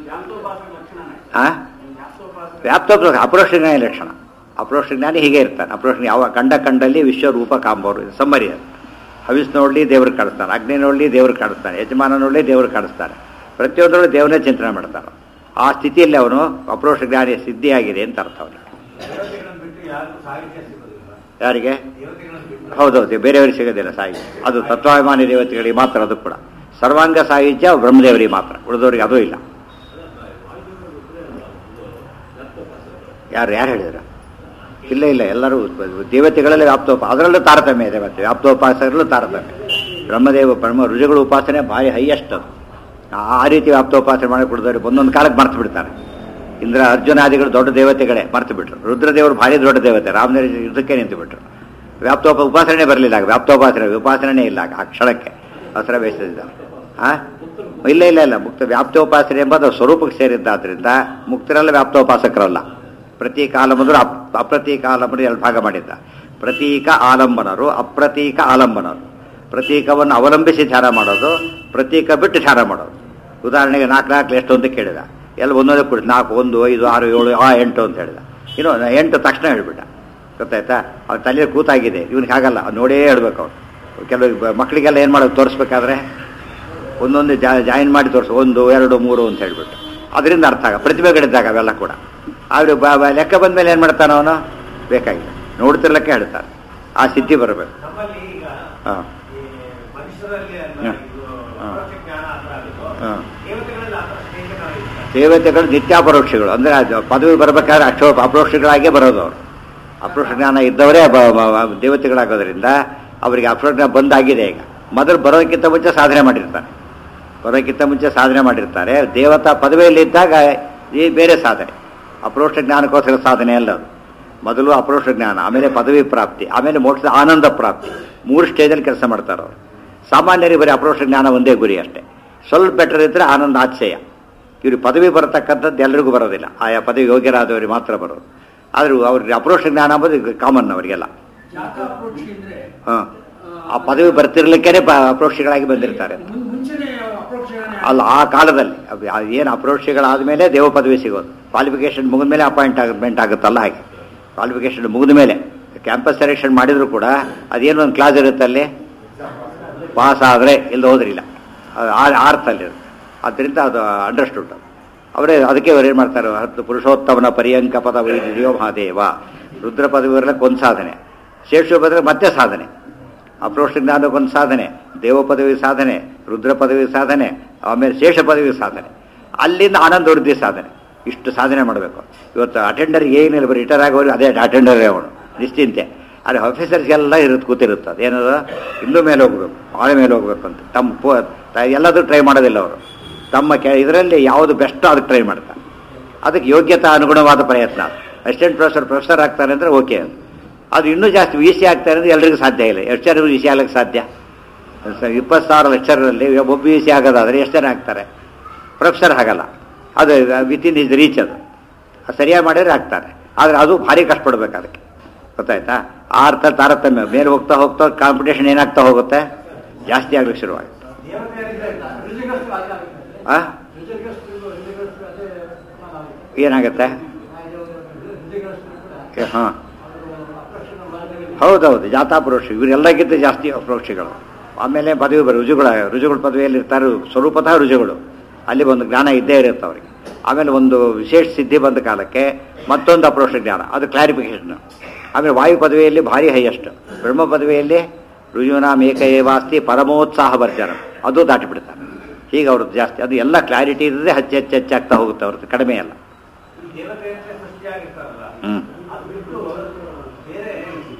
ಆ ವ್ಯಾಪ್ತೋಪ ಅಪರೋಕ್ಷ ಜ್ಞಾನ ಲಕ್ಷಣ ಅಪರೋಕ್ಷ ಜ್ಞಾನಿ ಹೀಗೆ ಇರ್ತಾನೆ ಅಪರೋಕ್ಷ ಯಾವ ಕಂಡ ಕಂಡಲ್ಲಿ ವಿಶ್ವರೂಪ ಕಾಂಬೋರು ಇದು ಸಮ್ಮರಿ ಅದು ಹವಿಸ್ ನೋಡಲಿ ದೇವ್ರು ಕಾಣಿಸ್ತಾನೆ ಅಗ್ನಿ ನೋಡಲಿ ದೇವ್ರು ಕಾಣಿಸ್ತಾನೆ ಯಜಮಾನ ನೋಡಲಿ ದೇವ್ರು ಕಾಣಿಸ್ತಾನೆ ಪ್ರತಿಯೊಂದರಲ್ಲೂ ದೇವರನ್ನೇ ಚಿಂತನೆ ಮಾಡ್ತಾನೆ ಆ ಸ್ಥಿತಿಯಲ್ಲಿ ಅವನು ಅಪರೋಕ್ಷ ಜ್ಞಾನಿ ಸಿದ್ಧಿಯಾಗಿದೆ ಅಂತ ಅರ್ಥ ಅವನಿಗೆ ಯಾರಿಗೆ ಹೌದೌದು ಬೇರೆಯವರಿಗೆ ಸಿಗೋದಿಲ್ಲ ಸಾಹಿತ್ಯ ಅದು ತತ್ವಾಭಿಮಾನಿ ದೇವತೆಗಳಿಗೆ ಮಾತ್ರ ಅದು ಕೂಡ ಸರ್ವಾಂಗ ಸಾಹಿತ್ಯ ಬ್ರಹ್ಮದೇವರಿಗೆ ಮಾತ್ರ ಉಳಿದವರಿಗೆ ಅದೂ ಇಲ್ಲ ಯಾರು ಯಾರು ಹೇಳಿದ್ರು ಇಲ್ಲ ಇಲ್ಲ ಎಲ್ಲರೂ ದೇವತೆಗಳಲ್ಲಿ ವ್ಯಾಪ್ತೋಪ ಅದರಲ್ಲೂ ತಾರತಮ್ಯ ಇದೆ ಮತ್ತೆ ವ್ಯಾಪ್ತೋಪಾಸಕರಲ್ಲೂ ತಾರತಮ್ಯ ಬ್ರಹ್ಮದೇವ ಬ್ರಹ್ಮ ರುಜುಗಳ ಉಪಾಸನೆ ಭಾರಿ ಹೈಯೆಸ್ಟ್ ಅದು ಆ ರೀತಿ ವ್ಯಾಪ್ತೋಪಾಸನೆ ಮಾಡಿ ಕೊಡಿದವರು ಒಂದೊಂದು ಕಾಲಕ್ಕೆ ಮರ್ತು ಬಿಡ್ತಾರೆ ಇಂದ್ರ ಅರ್ಜುನಾದಿಗಳು ದೊಡ್ಡ ದೇವತೆಗಳೇ ಮರ್ತು ಬಿಟ್ರು ರುದ್ರದೇವರು ಭಾರಿ ದೊಡ್ಡ ದೇವತೆ ರಾಮನ ಯುದ್ಧಕ್ಕೆ ನಿಂತು ಬಿಟ್ರು ವ್ಯಾಪ್ತೋಪ ಉಪಾಸನೆ ಬರಲಿಲ್ಲ ಆಗ ವ್ಯಾಪ್ತೋಪಾಸನೆ ಉಪಾಸನೆ ಇಲ್ಲ ಆಗ ಆ ಕ್ಷಣಕ್ಕೆ ಅವಸರ ಬೇಯಿಸಿದ್ದಾರೆ ಆ ಇಲ್ಲ ಇಲ್ಲ ಇಲ್ಲ ಮುಕ್ತ ವ್ಯಾಪ್ತೋಪಾಸನೆ ಎಂಬುದು ಸ್ವರೂಪಕ್ಕೆ ಸೇರಿದ್ದಾದ್ರಿಂದ ಮುಕ್ತರಲ್ಲ ವ್ಯಾಪ್ತೋಪಾಸಕರಲ್ಲ ಪ್ರತೀಕ ಆಲಂಬನರು ಅಪ್ ಅಪ್ರತೀಕ ಆಲಂಬನರು ಎರಡು ಭಾಗ ಮಾಡಿದ್ದ ಪ್ರತೀಕ ಆಲಂಬನರು ಅಪ್ರತೀಕ ಆಲಂಬನರು ಪ್ರತೀಕವನ್ನು ಅವಲಂಬಿಸಿ ಧ್ಯಾನ ಮಾಡೋದು ಪ್ರತೀಕ ಬಿಟ್ಟು ಧ್ಯಾನ ಮಾಡೋದು ಉದಾಹರಣೆಗೆ ನಾಲ್ಕು ನಾಲ್ಕು ಎಷ್ಟು ಅಂತ ಕೇಳಿದ ಎಲ್ಲ ಒಂದೊಂದೇ ಕೊಡಿ ನಾಲ್ಕು ಒಂದು ಐದು ಆರು ಏಳು ಆ ಎಂಟು ಅಂತ ಹೇಳಿದ ಇನ್ನು ಎಂಟು ತಕ್ಷಣ ಹೇಳ್ಬಿಟ್ಟ ಗೊತ್ತಾಯ್ತಾ ಅವ್ರ ತಲೆ ಕೂತಾಗಿದೆ ಇವನಿಗೆ ಆಗಲ್ಲ ಅವ್ನು ನೋಡೇ ಹೇಳ್ಬೇಕು ಅವ್ರು ಕೆಲವು ಬ- ಮಕ್ಕಳಿಗೆಲ್ಲ ಏನು ಮಾಡೋದು ತೋರಿಸ್ಬೇಕಾದ್ರೆ ಒಂದೊಂದು ಜಾ ಜಾಯಿನ್ ಮಾಡಿ ತೋರಿಸು ಒಂದು ಎರಡು ಮೂರು ಅಂತ ಹೇಳ್ಬಿಟ್ಟು ಅದರಿಂದ ಅರ್ಥ ಆಗ ಪ್ರತಿಭೆಗಳಿದ್ದಾಗ ಅವೆಲ್ಲ ಕೂಡ ಆದ್ರೆ ಬ- ಬ- ಲೆಕ್ಕ ಬಂದ ಮೇಲೆ ಏನು ಮಾಡ್ತಾನೆ ಅವನು ಬೇಕಾಗಿಲ್ಲ ನೋಡ್ತಿರ್ಲಕ್ಕೆ ಹೇಳ್ತಾನೆ ಆ ಸಿದ್ಧಿ ಬರಬೇಕು ನಮ್ಮಲ್ಲಿ ಈಗ ಹಾಂ ಈ ಮನುಷ್ಯರಲ್ಲಿ ಅಲ್ಲ ಹ್ಮ್. ಇದು ಹ್ಮ್. ಅಪರೋಕ್ಷ ಜ್ಞಾನ ಆ ಥರ ಆಗಿದ್ದು, ಹಾಂ ದೇವತೆಗಳಲ್ಲಿ ಆ ಥರ ಹೇಗೆ ನಾವು ಇರ್ತಾರೆ? ದೇವತೆಗಳು ನಿತ್ಯಾಪರೋಕ್ಷಗಳು ಅಂದ್ರೆ ಅದು ಪದವಿ ಬರಬೇಕಾದ್ರೆ ಅಕ್ಷೋ ಅಪರೋಕ್ಷಗಳಾಗೇ ಬರೋದು ಅವರು ಅಪರೋಕ್ಷ ಜ್ಞಾನ ಇದ್ದವರೇ ಬ- ಬ- ಬ- ದೇವತೆಗಳಾಗೋದ್ರಿಂದ ಅವರಿಗೆ ಅಪರೋಕ್ಷ ಜ್ಞಾನ ಬಂದಾಗಿದೆ ಈಗ ಮೊದಲು ಬರೋದಕ್ಕಿಂತ ಮುಂಚೆ ಸಾಧನೆ ಮಾಡಿರ್ತಾರೆ ಬರೋದಕ್ಕಿಂತ ಮುಂಚೆ ಸಾಧನೆ ಮಾಡಿರ್ತಾರೆ ದೇವತಾ ಪದವಿಯಲ್ಲಿದ್ದಾಗ ಈ ಬೇರೆ ಸಾಧನೆ ಅಪರೋಕ್ಷ ಜ್ಞಾನಕ್ಕೋಸ್ಕರ ಸಾಧನೆ ಅಲ್ಲ ಅದು ಮೊದಲು ಅಪರೋಕ್ಷ ಜ್ಞಾನ ಆಮೇಲೆ ಪದವಿ ಪ್ರಾಪ್ತಿ ಆಮೇಲೆ ಮೋಕ್ಷದ ಆನಂದ ಪ್ರಾಪ್ತಿ ಮೂರು ಸ್ಟೇಜಲ್ಲಿ ಕೆಲಸ ಮಾಡ್ತಾರೆ ಅವರು ಸಾಮಾನ್ಯರಿಗೆ ಬರೀ ಅಪರೋಕ್ಷ ಜ್ಞಾನ ಒಂದೇ ಗುರಿ ಅಷ್ಟೇ ಸ್ವಲ್ಪ ಬೆಟರ್ ಇದ್ದರೆ ಆನಂದ ಆಶ್ಚರ್ಯ ಇವ್ರಿಗೆ ಪದವಿ ಬರತಕ್ಕಂಥದ್ದು ಎಲ್ರಿಗೂ ಬರೋದಿಲ್ಲ ಆಯಾ ಪದವಿ ಯೋಗ್ಯರಾದವರಿಗೆ ಮಾತ್ರ ಬರೋದು ಆದರೂ ಅವ್ರಿಗೆ ಅಪರೋಕ್ಷ ಜ್ಞಾನ ಅಂಬೋದು ಕಾಮನ್ ಅವರಿಗೆಲ್ಲ ಜಾತ ಅಪ್ರೋಚ್ ಅಂದ್ರೆ ಹಾಂ ಆ ಪದವಿ ಬರ್ತಿರ್ಲಿಕ್ಕೇನೆ ಪ ಅಪರೋಕ್ಷಗಳಾಗಿ ಬಂದಿರ್ತಾರೆ ಮುನ್- ಮುಂಚೆನೆ ಅಪ್ರೋಚ್ ಅಲ್ಲ ಆ ಕಾಲದಲ್ಲಿ ಏನು ಅಪರೋಕ್ಷಗಳಾದ ಮೇಲೆ ದೇವ ಪದವಿ ಸಿಗೋದು ಕ್ವಾಲಿಫಿಕೇಶನ್ ಮುಗಿದ ಮೇಲೆ ಅಪಾಯಿಂಟ್ ಆಗಮೆಂಟ್ ಆಗುತ್ತಲ್ಲ ಹಾಗೆ ಕ್ವಾಲಿಫಿಕೇಶನ್ ಮುಗಿದ ಮೇಲೆ ಕ್ಯಾಂಪಸ್ ಸೆಲೆಕ್ಷನ್ ಮಾಡಿದ್ರು ಕೂಡ ಅದೇನು ಒಂದು ಕ್ಲಾಸ್ ಇರುತ್ತೆ ಅಲ್ಲಿ ಪಾಸ್ ಆದರೆ ಇಲ್ಲಿ ಹೋದ್ರಿಲ್ಲ ಅದು ಆ ಅರ್ಥಲ್ಲಿ ಆದ್ದರಿಂದ ಅದು ಅಂಡರ್ಸ್ಟುಡ್ ಅವರೇ ಅದಕ್ಕೆ ಅವ್ರು ಏನು ಮಾಡ್ತಾರೆ ಹತ್ತು ಪುರುಷೋತ್ತಮನ ಪರ್ಯಂಕ ಪದ ವೈದ್ಯೋ ಮಹಾದೇವ ರುದ್ರ ಪದವಿ ಬರಲಿಕ್ಕೆ ಒಂದು ಸಾಧನೆ ಶೇಷ ಪದವಿ ಮತ್ತೆ ಸಾಧನೆ ಅಪ್ರೋಕ್ಷ ಜ್ಞಾನಕ್ಕೆ ಒಂದು ಸಾಧನೆ ದೇವ ಪದವಿ ಸಾಧನೆ ರುದ್ರ ಪದವಿ ಸಾಧನೆ ಆಮೇಲೆ ಶೇಷ ಪದವಿ ಸಾಧನೆ ಅಲ್ಲಿಂದ ಆನಂದ ವೃದ್ಧಿ ಸಾಧನೆ ಇಷ್ಟು ಸಾಧನೆ ಮಾಡಬೇಕು ಇವತ್ತು ಅಟೆಂಡರ್ ಏನಿಲ್ಲ ಬರೀ ರಿಟೈರ್ ಆಗೋರು ಅದೇ ಅಟೆಂಡರೇ ಅವನು ನಿಶ್ಚಿಂತೆ ಆದರೆ ಆಫೀಸರ್ಸ್ಗೆಲ್ಲ ಇರುತ್ತೆ ಕೂತಿರುತ್ತೆ ಅದೇನದು ಇನ್ನೂ ಮೇಲೆ ಹೋಗ್ಬೇಕು ಭಾಳ ಮೇಲೆ ಹೋಗ್ಬೇಕು ಅಂತ ತಮ್ಮ ಪೋ ತ- ಎಲ್ಲದೂ ಟ್ರೈ ಮಾಡೋದಿಲ್ಲ ಅವರು ತಮ್ಮ ಕೆ ಇದರಲ್ಲಿ ಯಾವುದು ಬೆಸ್ಟ್ ಅದಕ್ಕೆ ಟ್ರೈ ಮಾಡ್ತಾರೆ ಅದಕ್ಕೆ ಯೋಗ್ಯತಾ ಅನುಗುಣವಾದ ಪ್ರಯತ್ನ ಅದು ಅಸಿಸ್ಟೆಂಟ್ ಪ್ರೊಫೆಸರ್ ಪ್ರೊಫೆಸರ್ ಆಗ್ತಾರೆ ಅಂದರೆ ಓಕೆ ಅದು ಇನ್ನೂ ಜಾಸ್ತಿ ವಿ ಸಿ ಆಗ್ತಾರೆ ಅಂದರೆ ಎಲ್ರಿಗೂ ಸಾಧ್ಯ ಇಲ್ಲ ಎಷ್ಟು ಜನ ವಿ ಸಿ ಆಗಲಿಕ್ಕೆ ಸಾಧ್ಯ ಸ- ಇಪ್ಪತ್ತು ಸಾವಿರ ಲೆಕ್ಚರಲ್ಲಿ ಒಬ್ಬ ವಿ ಸಿ ಆಗೋದಾದರೆ ಎಷ್ಟು ಜನ ಆಗ್ತಾರೆ ಪ್ರೊಫೆಸರ್ ಆಗಲ್ಲ ಅದು ವಿತಿನ್ ಇಸ್ ರೀಚ್ ಅದು ಅದು ಸರಿಯಾಗಿ ಮಾಡಿದ್ರೆ ಆಗ್ತಾರೆ ಆದರೆ ಅದು ಭಾರಿ ಕಷ್ಟಪಡ್ಬೇಕು ಅದಕ್ಕೆ ಗೊತ್ತಾಯ್ತಾ ಆ ಅರ್ಥ ತಾರತಮ್ಯ ಮೇಲೆ ಹೋಗ್ತಾ ಹೋಗ್ತಾ ಕಾಂಪಿಟೇಷನ್ ಏನಾಗ್ತಾ ಹೋಗುತ್ತೆ ಜಾಸ್ತಿ ಆಗ್ಲಿಕ್ಕೆ ಶುರುವಾಗುತ್ತೆ ಆ ಏನಾಗುತ್ತೆ ಹಾಂ ಹೌದೌದು ಜಾತಾಪುರುಷ ಇವರೆಲ್ಲಕ್ಕಿಂತ ಜಾಸ್ತಿ ಅಪ್ರೋಕ್ಷಗಳು ಆಮೇಲೆ ಪದವಿ ಬರೋ ರುಜುಗಳ ರುಜುಗಳ ಪದವಿಯಲ್ಲಿ ಇರ್ತಾರೆ ಸ್ವರೂಪತಃ ರುಜುಗಳು ಅಲ್ಲಿ ಒಂದು ಜ್ಞಾನ ಇದ್ದೇ ಇರುತ್ತೆ ಅವರಿಗೆ ಆಮೇಲೆ ಒಂದು ವಿಶೇಷ ಸಿದ್ಧಿ ಬಂದ ಕಾಲಕ್ಕೆ ಮತ್ತೊಂದು ಅಪ್ರೋಕ್ಷ ಜ್ಞಾನ ಅದು ಕ್ಲಾರಿಫಿಕೇಶನ್ ಆಮೇಲೆ ವಾಯು ಪದವಿಯಲ್ಲಿ ಭಾರಿ ಹೈಯೆಸ್ಟ್ ಬ್ರಹ್ಮ ಪದವಿಯಲ್ಲಿ ರುಜುನಾಮ್ ಏಕ ಏವಾಸ್ತಿ ಪರಮೋತ್ಸಾಹ ವರ್ಜನ ಅದು ದಾಟಿಬಿಡ್ತಾರೆ ಹೀಗೆ ಅವ್ರದ್ದು ಜಾಸ್ತಿ ಅದು ಎಲ್ಲ ಕ್ಲಾರಿಟಿ ಇದ್ದದೆ ಹೆಚ್ಚು ಹೆಚ್ಚು ಹೆಚ್ಚಾಗ್ತಾ ಹೋಗುತ್ತೆ ಅವ್ರದ್ದು ಕಡಿಮೆ ಅಲ್ಲ ದೇವತೆ ಅಂತ ಸೃಷ್ಟಿಯಾಗಿರ್ತಾರಲ್ಲ ಹ್ಞೂ ಅದು ಬಿಟ್ಟು ಬೇರೆ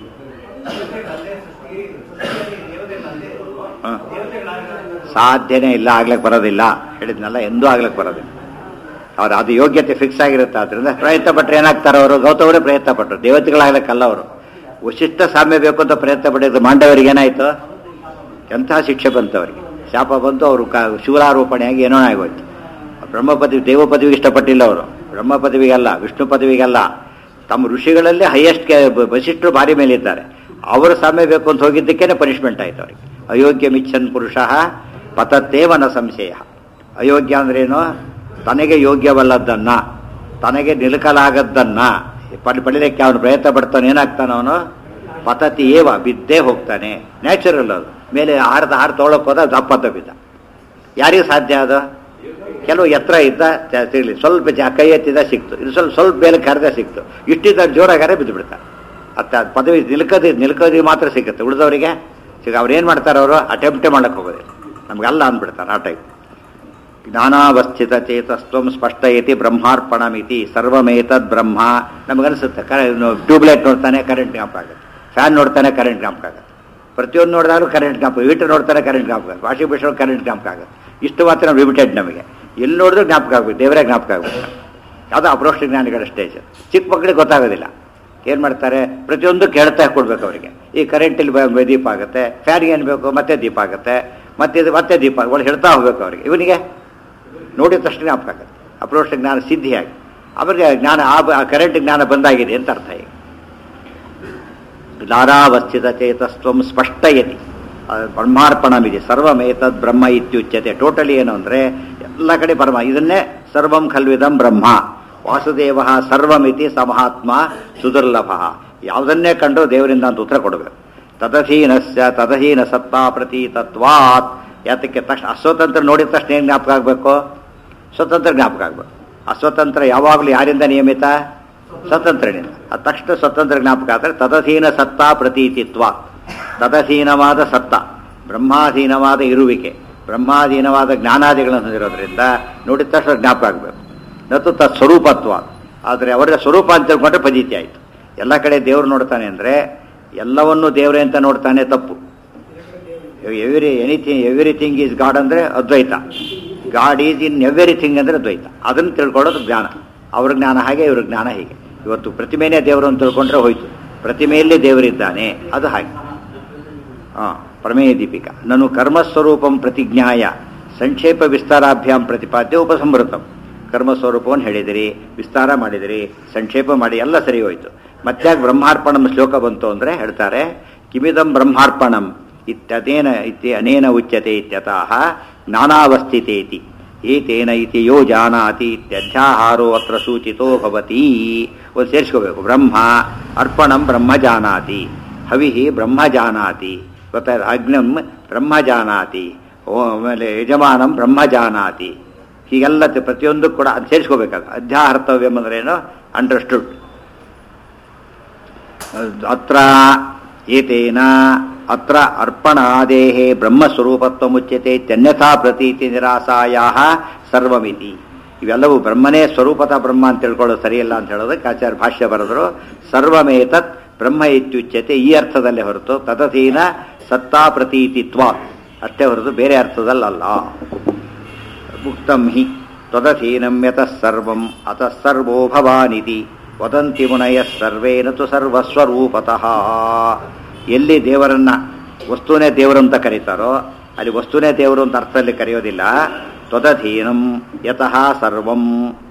ದೇವತೆಗಳಲ್ಲೇ ಸೃಷ್ಟಿ ಸೃಷ್ಟಿಯಲ್ಲಿ ದೇವತೆಗಳಲ್ಲೇ ಇರೋದು. ಹಾ. ದೇವತೆಗಳಾಗಿರೋದು ಸಾಧ್ಯನೇ ಇಲ್ಲ ಆಗ್ಲಿಕ್ಕೆ ಬರೋದಿಲ್ಲ ಹೇಳಿದ್ನಲ್ಲ ಎಂದೂ ಆಗ್ಲಿಕ್ಕೆ ಬರೋದಿಲ್ಲ ಅವ್ರು ಅದು ಯೋಗ್ಯತೆ ಫಿಕ್ಸ್ ಆಗಿರುತ್ತೆ ಆದ್ರಿಂದ ಪ್ರಯತ್ನ ಪಟ್ಟರೆ ಏನಾಗ್ತಾರೆ ಅವರು ಗೌತಮರೇ ಪ್ರಯತ್ನ ಪಟ್ಟರು ದೇವತೆಗಳಾಗ್ಲಿಕ್ಕಲ್ಲ ಅವರು ವಿಶಿಷ್ಟ ಸಾಮ್ಯ ಬೇಕು ಅಂತ ಪ್ರಯತ್ನ ಪಟ್ಟಿದ್ದು ಮಾಂಡವರಿಗೆ ಏನಾಯ್ತು ಎಂತಹ ಶಿಕ್ಷೆ ಬಂತು ಅವರಿಗೆ ಶಾಪ ಬಂತು ಅವರು ಕ ಶಿವರಾರೋಪಣೆಯಾಗಿ ಏನೋ ಆಗೋಯ್ತು ಬ್ರಹ್ಮ ಪದವಿ ದೇವ ಪದವಿಗೆ ಇಷ್ಟಪಟ್ಟಿಲ್ಲ ಅವರು ಬ್ರಹ್ಮ ಪದವಿಗಲ್ಲ ವಿಷ್ಣು ಪದವಿಗಲ್ಲ ತಮ್ಮ ಋಷಿಗಳಲ್ಲಿ ಹೈಯೆಸ್ಟ್ ವಶಿಷ್ಠರು ಭಾರಿ ಮೇಲಿದ್ದಾರೆ ಅವರ ಸಾಮ್ಯ ಬೇಕು ಅಂತ ಹೋಗಿದ್ದಕ್ಕೇನೆ ಪನಿಷ್ಮೆಂಟ್ ಆಯ್ತು ಅವರಿಗೆ ಅಯೋಗ್ಯ ಮಿಚ್ಚನ್ ಪುರುಷ ಪತತ್ತೇವನ ಸಂಶಯ ಅಯೋಗ್ಯ ಅಂದ್ರೇನು ತನಗೆ ಯೋಗ್ಯವಲ್ಲದ್ದನ್ನ ತನಗೆ ನಿಲುಕಲಾಗದ್ದನ್ನ ಪಡ್ ಪಡಿಲಿಕ್ಕೆ ಅವನು ಪ್ರಯತ್ನ ಪಡ್ತಾನೆ ಏನಾಗ್ತಾನ ಅವನು ಪತತಿ ಏವ ಬಿದ್ದೇ ಹೋಗ್ತಾನೆ ನ್ಯಾಚುರಲ್ ಅದು ಮೇಲೆ ಹಾರದ ಹಾರ ತೊಗೊಳಕ್ ಹೋದ ದಪ್ಪತ್ತ ಬಿದ್ದ ಯಾರಿಗೂ ಸಾಧ್ಯ ಅದು ಕೆಲವು ಎತ್ತರ ಇದ್ದ ತ- ಸಿಗ್ಲಿ ಸ್ವಲ್ಪ ಜ ಕೈ ಎತ್ತಿದ ಸಿಕ್ತು ಇದು ಸ್ವಲ್ಪ ಸ್ವಲ್ಪ ಮೇಲೆ ಕರೆದ ಸಿಕ್ತು ಇಷ್ಟಿದ್ದ ಜೋರಾಗಾರೆ ಬಿದ್ದು ಬಿಡ್ತಾರೆ ಅತ್ತ ಪದವಿ ನಿಲ್ಕದಿ ನಿಲ್ಕದಿ ಮಾತ್ರ ಸಿಗುತ್ತೆ ಉಳಿದವರಿಗೆ ಸಿಗ ಅವ್ರು ಏನು ಮಾಡ್ತಾರೆ ಅವರು ಅಟೆಂಪ್ಟೇ ಮಾಡಕ್ಕೆ ಹೋಗೋದಿಲ್ಲ ನಮಗೆಲ್ಲ ಅಂದ್ಬಿಡ್ತಾರೆ ಆ ಟೈಪ್ ಜ್ಞಾನಾವಸ್ಥಿತ ಚೇತಸ್ತ್ವಂ ಸ್ಪಷ್ಟಯತಿ ಬ್ರಹ್ಮಾರ್ಪಣಮಿತಿ ಸರ್ವಮೇತದ್ ಬ್ರಹ್ಮ ನಮಗನ್ಸುತ್ತೆ ಕರೆ ಟ್ಯೂಬ್ಲೈಟ್ ನೋಡ್ತಾನೆ ಕರೆಂಟ್ ಜ್ಞಾಪಕ ಆಗುತ್ತೆ ಫ್ಯಾನ್ ನೋಡ್ತಾನೆ ಕರೆಂಟ್ ಜ್ಞಾಪಕ ಆಗುತ್ತೆ ಪ್ರತಿಯೊಂದು ನೋಡಿದಾಗಲೂ ಕರೆಂಟ್ ಜ್ಞಾಪಕ ಹೀಟರ್ ನೋಡ್ತಾನೆ ಕರೆಂಟ್ ಜ್ಞಾಪಕ ಆಗುತ್ತೆ ವಾಷಿಂಗ್ ಮಿಷನ್ ಕರೆಂಟ್ ಜ್ಞಾಪಕ ಆಗುತ್ತೆ ಇಷ್ಟು ಮಾತ್ರ ಲಿಮಿಟೆಡ್ ನಮಗೆ ಎಲ್ಲಿ ನೋಡಿದ್ರು ಜ್ಞಾಪಕ ಆಗ್ಬೇಕು ದೇವರೇ ಜ್ಞಾಪಕ ಆಗ್ಬೇಕು ಅದು ಅಪ್ರೋಷ್ಟ ಜ್ಞಾನಿಗಳ ಸ್ಟೇಜ್ ಚಿಕ್ಕ ಮಕ್ಕಳಿಗೆ ಗೊತ್ತಾಗೋದಿಲ್ಲ ಏನು ಮಾಡ್ತಾರೆ ಪ್ರತಿಯೊಂದು ಕೇಳ್ತಾ ಕೊಡ್ಬೇಕು ಅವರಿಗೆ ಈ ಕರೆಂಟಲ್ಲಿ ಬ- ದೀಪ ಆಗುತ್ತೆ ಫ್ಯಾನ್ಗೆ ಏನು ಬೇಕು ಮತ್ತೆ ದೀಪ ಆಗುತ್ತೆ ಮತ್ತೆ ಇದು ಮತ್ತೆ ದೀಪ ಒಳ್ಳೆ ಹೇಳ್ತಾ ಹೋಗ್ಬೇಕು ಅವರಿಗೆ ಇವನಿಗೆ ನೋಡಿದ ತಕ್ಷಣ ಜ್ಞಾಪಕ ಆಗುತ್ತೆ ಅಪ್ರೋಷ್ಟ ಜ್ಞಾನ ಸಿದ್ಧಿಯಾಗಿ ಅವರಿಗೆ ಜ್ಞಾನ ಆ ಬ- ಆ ಕರೆಂಟ್ ಜ್ಞಾನ ಬಂದಾಗಿದೆ ಅಂತ ಅರ್ಥ ಈಗ ಲಾರಾವಸ್ಥಿತ ಚೇತಸ್ತ್ವಂ ಸ್ಪಷ್ಟಯತಿ ಅದು ಬ್ರಹ್ಮಾರ್ಪಣವಿದೆ ಸರ್ವಮೇತದ್ ಬ್ರಹ್ಮ ಇತ್ಯುಚ್ಯತೆ ಟೋಟಲಿ ಏನು ಅಂದರೆ ಎಲ್ಲ ಕಡೆ ಪರಮ ಇದನ್ನೇ ಸರ್ವಂ ಖಲ್ವಿದಂ ಬ್ರಹ್ಮ ವಾಸುದೇವ ಸರ್ವಮಿತಿ ಸಮಹಾತ್ಮ ಸುದುರ್ಲಭ ಯಾವುದನ್ನೇ ಕಂಡು ದೇವರಿಂದ ಅಂತ ಉತ್ತರ ಕೊಡಬೇಕು ತದಧೀನಸ್ಯ ತದಹೀನ ಸತ್ತಾ ಪ್ರತೀತತ್ವಾತ್ ಯಾತಕ್ಕೆ ತಕ್ಷಣ ಅಸ್ವತಂತ್ರ ನೋಡಿದ ತಕ್ಷಣ ಏನು ಜ್ಞಾಪಕ ಆಗಬೇಕು ಸ್ವತಂತ್ರ ಜ್ಞಾಪಕ ಆಗಬೇಕು ಅಸ್ವತಂತ್ರ ಯಾವಾಗಲೂ ಯಾರಿಂದ ನಿಯಮಿತ ಸ್ವತಂತ್ರನಿಂದ ಅದು ತಕ್ಷಣ ಸ್ವತಂತ್ರ ಜ್ಞಾಪಕ ಆದರೆ ತದಧೀನ ಸತ್ತಾ ಪ್ರತೀತಿತ್ವ ತದಧೀನವಾದ ಸತ್ತ ಬ್ರಹ್ಮಾಧೀನವಾದ ಇರುವಿಕೆ ಬ್ರಹ್ಮಾಧೀನವಾದ ಜ್ಞಾನಾದಿಗಳನ್ನು ಹೊಂದಿರೋದ್ರಿಂದ ನೋಡಿದ ತಕ್ಷಣ ಜ್ಞಾಪಕ ಆಗಬೇಕು ನತ್ತು ತತ್ ಸ್ವರೂಪತ್ವ ಆದರೆ ಅವರ ಸ್ವರೂಪ ಅಂತ ತಿಳ್ಕೊಂಡ್ರೆ ಪದ್ಧತಿ ಆಯಿತು ಎಲ್ಲ ಕಡೆ ದೇವ್ರು ನೋಡ್ತಾನೆ ಅಂದರೆ ಎಲ್ಲವನ್ನೂ ದೇವರೇ ಅಂತ ನೋಡ್ತಾನೆ ತಪ್ಪು every anything everything is God ಅಂದರೆ Advaita God is in everything ಅಂದರೆ ದ್ವೈತ ಅದನ್ನು ತಿಳ್ಕೊಳ್ಳೋದು ಜ್ಞಾನ ಅವ್ರ ಜ್ಞಾನ ಹಾಗೆ ಇವ್ರ ಜ್ಞಾನ ಹೀಗೆ ಇವತ್ತು ಪ್ರತಿಮೆನೇ ದೇವರು ಅಂತ ತಿಳ್ಕೊಂಡ್ರೆ ಹೋಯ್ತು ಪ್ರತಿಮೆಯಲ್ಲಿ ದೇವರಿದ್ದಾನೆ ಅದು ಹಾಗೆ ಹಾಂ ಪ್ರಮೇಯ ದೀಪಿಕಾ ನಾನು ಕರ್ಮಸ್ವರೂಪಂ ಪ್ರತಿಜ್ಞಾಯ ಸಂಕ್ಷೇಪ ವಿಸ್ತಾರಾಭ್ಯಾಂ ಪ್ರತಿಪಾದ್ಯ ಉಪಸಂಹೃತಂ ಕರ್ಮಸ್ವರೂಪವನ್ನು ಹೇಳಿದಿರಿ ವಿಸ್ತಾರ ಮಾಡಿದಿರಿ ಸಂಕ್ಷೇಪ ಮಾಡಿ ಎಲ್ಲ ಸರಿ ಹೋಯ್ತು ಮತ್ತ್ಯಾಗ ಬ್ರಹ್ಮಾರ್ಪಣಂ ಶ್ಲೋಕ ಬಂತು ಅಂದರೆ ಹೇಳ್ತಾರೆ ಕಿಮಿದಂ ಬ್ರಹ್ಮಾರ್ಪಣಂ ಇತ್ಯತೇನ ಇತಿ ಅನೇನ ಉಚ್ಯತೆ ಇತ್ಯತಃ ಜ್ಞಾನಾವಸ್ಥಿತೇತಿ ಏತೇನ ಇತಿ ಯೋ ಜಾನಾತಿ ಇತ್ಯಧ್ಯಾಹಾರೋ ಅತ್ರ ಸೂಚಿತೋ ಭವತಿ ಒಂದು ಸೇರಿಸ್ಕೋಬೇಕು ಬ್ರಹ್ಮ ಅರ್ಪಣಂ ಬ್ರಹ್ಮ ಜಾನಾತಿ ಹವಿಃ ಬ್ರಹ್ಮ ಜಾನಾತಿ ಗೊತ್ತಾಯ್ತು ಅಗ್ನಂ ಬ್ರಹ್ಮ ಜಾನಾತಿ ಓ ಆಮೇಲೆ ಯಜಮಾನಂ ಬ್ರಹ್ಮ ಜಾನಾತಿ ಹೀಗೆಲ್ಲ ತ- ಪ್ರತಿಯೊಂದು ಕೂಡ ಅದು ಸೇರಿಸ್ಕೋಬೇಕಾಗ ಅಧ್ಯಾಹರ್ತವ್ಯಂ ಅಂದ್ರೇನು ಅಂಡರ್ಸ್ಟುಡ್ ಅತ್ರ ಏತೇನ ಅತ್ರ ಅರ್ಪಣಾದೇಹ ಬ್ರಹ್ಮಸ್ವರೂಪತ್ವ ಮುಚ್ಯತೆ ಇತ್ಯನ್ಯಥಾ ಪ್ರತೀತಿ ನಿರಾಸಾಯ ಸರ್ವಮಿತಿ ಇವೆಲ್ಲವೂ ಬ್ರಹ್ಮನೇ ಸ್ವರೂಪತ ಬ್ರಹ್ಮ ಅಂತ ತಿಳ್ಕೊಳ್ಳೋದು ಸರಿಯಲ್ಲ ಅಂತ ಹೇಳೋದಕ್ಕೆ ಆಚಾರ್ಯ ಭಾಷ್ಯ ಬರೆದ್ರು ಸರ್ವಮೇತತ್ ಬ್ರಹ್ಮ ಇತ್ಯುಚ್ಯತೆ ಈ ಅರ್ಥದಲ್ಲೇ ಹೊರತು ತದಧೀನ ಸತ್ತಾ ಪ್ರತೀತಿತ್ವ ಅಷ್ಟೇ ಹೊರತು ಬೇರೆ ಅರ್ಥದಲ್ಲಲ್ಲ ಮುಕ್ತಂ ಹಿ ತ್ವದಧೀನಂ ಯತಃ ಸರ್ವಂ ಅತಃ ಸರ್ವೋ ಭವಾನಿತಿ ವದಂತಿ ಮುನಯ ಸರ್ವೇನ ತು ಸರ್ವಸ್ವರೂಪತಃ ಎಲ್ಲಿ ದೇವರನ್ನ ವಸ್ತುನೇ ದೇವರು ಅಂತ ಕರೀತಾರೋ ಅಲ್ಲಿ ವಸ್ತುನೇ ದೇವರು ಅಂತ ಅರ್ಥದಲ್ಲಿ ಕರೆಯೋದಿಲ್ಲ ತ್ವದಧೀನಂ ಯತಃ ಸರ್ವಂ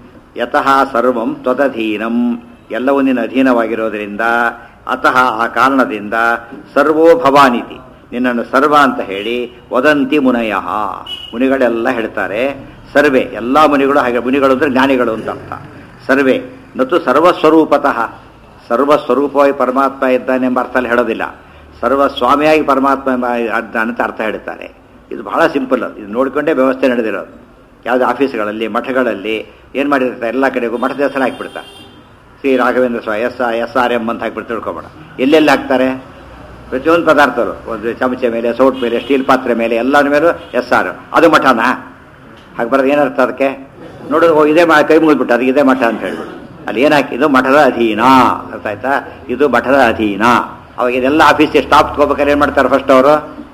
ಯತಃ ಸರ್ವಂ ತ್ವದಧೀನಂ ಎಲ್ಲವೂ ನಿನ್ನ ಅಧೀನವಾಗಿರೋದ್ರಿಂದ ಅತಃ ಆ ಕಾರಣದಿಂದ ಸರ್ವೋ ಭವಾನಿತಿ ನಿನ್ನನ್ನು ಸರ್ವ ಅಂತ ಹೇಳಿ ವದಂತಿ ಮುನಯ ಮುನಿಗಳೆಲ್ಲ ಹೇಳ್ತಾರೆ ಸರ್ವೆ ಎಲ್ಲ ಮುನಿಗಳು ಹಾಗೆ ಮುನಿಗಳು ಅಂದರೆ ಜ್ಞಾನಿಗಳು ಅಂತ ಅರ್ಥ ಸರ್ವೆ ನತು ಸರ್ವಸ್ವರೂಪತಃ ಸರ್ವಸ್ವರೂಪವಾಗಿ ಪರಮಾತ್ಮ ಇದ್ದಾನೆ ಎಂಬ ಅರ್ಥದಲ್ಲಿ ಹೇಳೋದಿಲ್ಲ ಸರ್ವಸ್ವಾಮಿಯಾಗಿ ಪರಮಾತ್ಮ ಎಂಬ ಇದ್ದಾನೆ ಅಂತ ಅರ್ಥ ಹೇಳ್ತಾರೆ ಇದು ಬಹಳ ಸಿಂಪಲ್ ಇದು ನೋಡಿಕೊಂಡೇ ವ್ಯವಸ್ಥೆ ನಡೆದಿರೋದು ಯಾವುದೇ ಆಫೀಸ್ಗಳಲ್ಲಿ ಮಠಗಳಲ್ಲಿ ಏನು ಮಾಡಿರ್ತಾರೆ ಎಲ್ಲ ಕಡೆಗೂ ಮಠದ ಹೆಸರು ಹಾಕ್ಬಿಡ್ತಾರೆ Shri Raghavendra Swami S S R M ಅಂತ ಹಾಕ್ಬಿಟ್ಟು ತಿಳ್ಕೊಬೇಡ ಎಲ್ಲೆಲ್ಲಿ ಹಾಕ್ತಾರೆ ಪ್ರತಿಯೊಂದು ಪದಾರ್ಥಗಳು ಒಂದು ಚಮಚೆ ಮೇಲೆ ಸೌಟ್ ಮೇಲೆ ಸ್ಟೀಲ್ ಪಾತ್ರೆ ಮೇಲೆ ಎಲ್ಲರ ಮೇಲೂ ಎಸ್ ಆರ್ ಅದು ಮಠನಾ ಹಾಗೆ ಬರೋದು ಏನರ್ಥ ಅದಕ್ಕೆ ನೋಡೋದು ಓ ಇದೇ ಮಾ ಕೈ ಮುಗಿದ್ಬಿಟ್ಟು ಅದಕ್ಕೆ ಇದೇ ಮಠ ಅಂತ ಹೇಳ್ಬಿಟ್ಟು ಅಲ್ಲಿ ಏನು ಹಾಕಿ ಇದು ಮಠದ ಅಧೀನ ಅರ್ಥ ಆಯ್ತಾ ಇದು ಮಠದ ಅಧೀನ ಅವಾಗ ಇದೆಲ್ಲ ಆಫೀಸಿಗೆ ಸ್ಟಾಪ್ ತಗೋಬೇಕಾದ್ರೆ ಏನು ಮಾಡ್ತಾರೆ ಫಸ್ಟ್ ಅವರು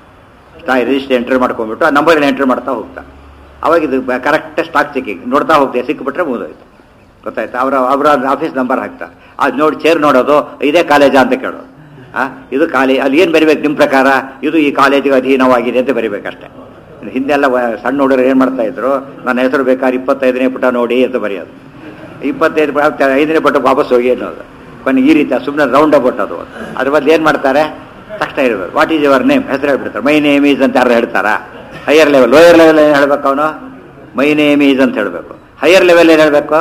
ರಿಜಿಸ್ಟರ್ ಎಂಟ್ರಿ ಮಾಡ್ಕೊಂಡ್ಬಿಟ್ಟು ಆ ನಂಬರ್ ಎಂಟ್ರಿ ಮಾಡ್ತಾ ಹೋಗ್ತಾರೆ ಅವಾಗ ಇದು ಕರೆಕ್ಟ್ ಸ್ಟಾಕ್ ಚೆಕಿಂಗ್ ನೋಡ್ತಾ ಹೋಗ್ತೇವೆ ಸಿಕ್ಕಿಬಿಟ್ರೆ ಮುಗಿದೋಯ್ತು ಗೊತ್ತಾಯ್ತಾ ಅವರ ಅವರ ಆಫೀಸ್ ನಂಬರ್ ಹಾಕ್ತಾರೆ ಅದು ನೋಡಿ ಚೇರ್ ನೋಡೋದು ಇದೇ ಕಾಲೇಜಾ ಅಂತ ಕೇಳೋದು ಆ ಇದು ಕಾಲೇ ಅಲ್ಲಿ ಏನು ಬರಿಬೇಕು ನಿಮ್ಮ ಪ್ರಕಾರ ಇದು ಈ ಕಾಲೇಜಿಗೆ ಅಧೀನವಾಗಿದೆ ಅಂತ ಬರಿಬೇಕಷ್ಟೇ ಹಿಂದೆಲ್ಲ ವ- ಸಣ್ಣ ಹುಡುಗರು ಏನು ಮಾಡ್ತಾ ಇದ್ರು ನನ್ನ ಹೆಸರು ಬೇಕಾದ್ರೆ ಇಪ್ಪತ್ತೈದನೇ ಪುಟ ನೋಡಿ ಅಂತ ಬರೆಯೋದು ಇಪ್ಪತ್ತೈದು ಪುಟ ಐದನೇ ಪುಟ ವಾಪಸ್ ಹೋಗಿ ಅನ್ನೋದು ಕೊನೆ ಈ ರೀತಿ ಸುಮ್ಮನೆ ರೌಂಡ್ ಅಬೌಟ್ ಅದು ಅದ್ರ ಬದಲು ಏನು ಮಾಡ್ತಾರೆ ತಕ್ಷಣ ಇರಬೇಕು ವಾಟ್ ಈಸ್ ಯುವರ್ ನೇಮ್ ಹೆಸರು ಹೇಳ್ಬಿಡ್ತಾರೆ ಮೈ ನೇಮ್ ಈಸ್ ಅಂತ ಯಾರು ಹೇಳ್ತಾರಾ ಹೈಯರ್ ಲೆವೆಲ್ ಲೋಯರ್ ಲೆವೆಲ್ ಏನು ಹೇಳ್ಬೇಕು ಅವನು ಮೈ ನೇಮ್ ಈಸ್ ಅಂತ ಹೇಳಬೇಕು ಹೈಯರ್ ಲೆವೆಲ್ ಏನು ಹೇಳಬೇಕು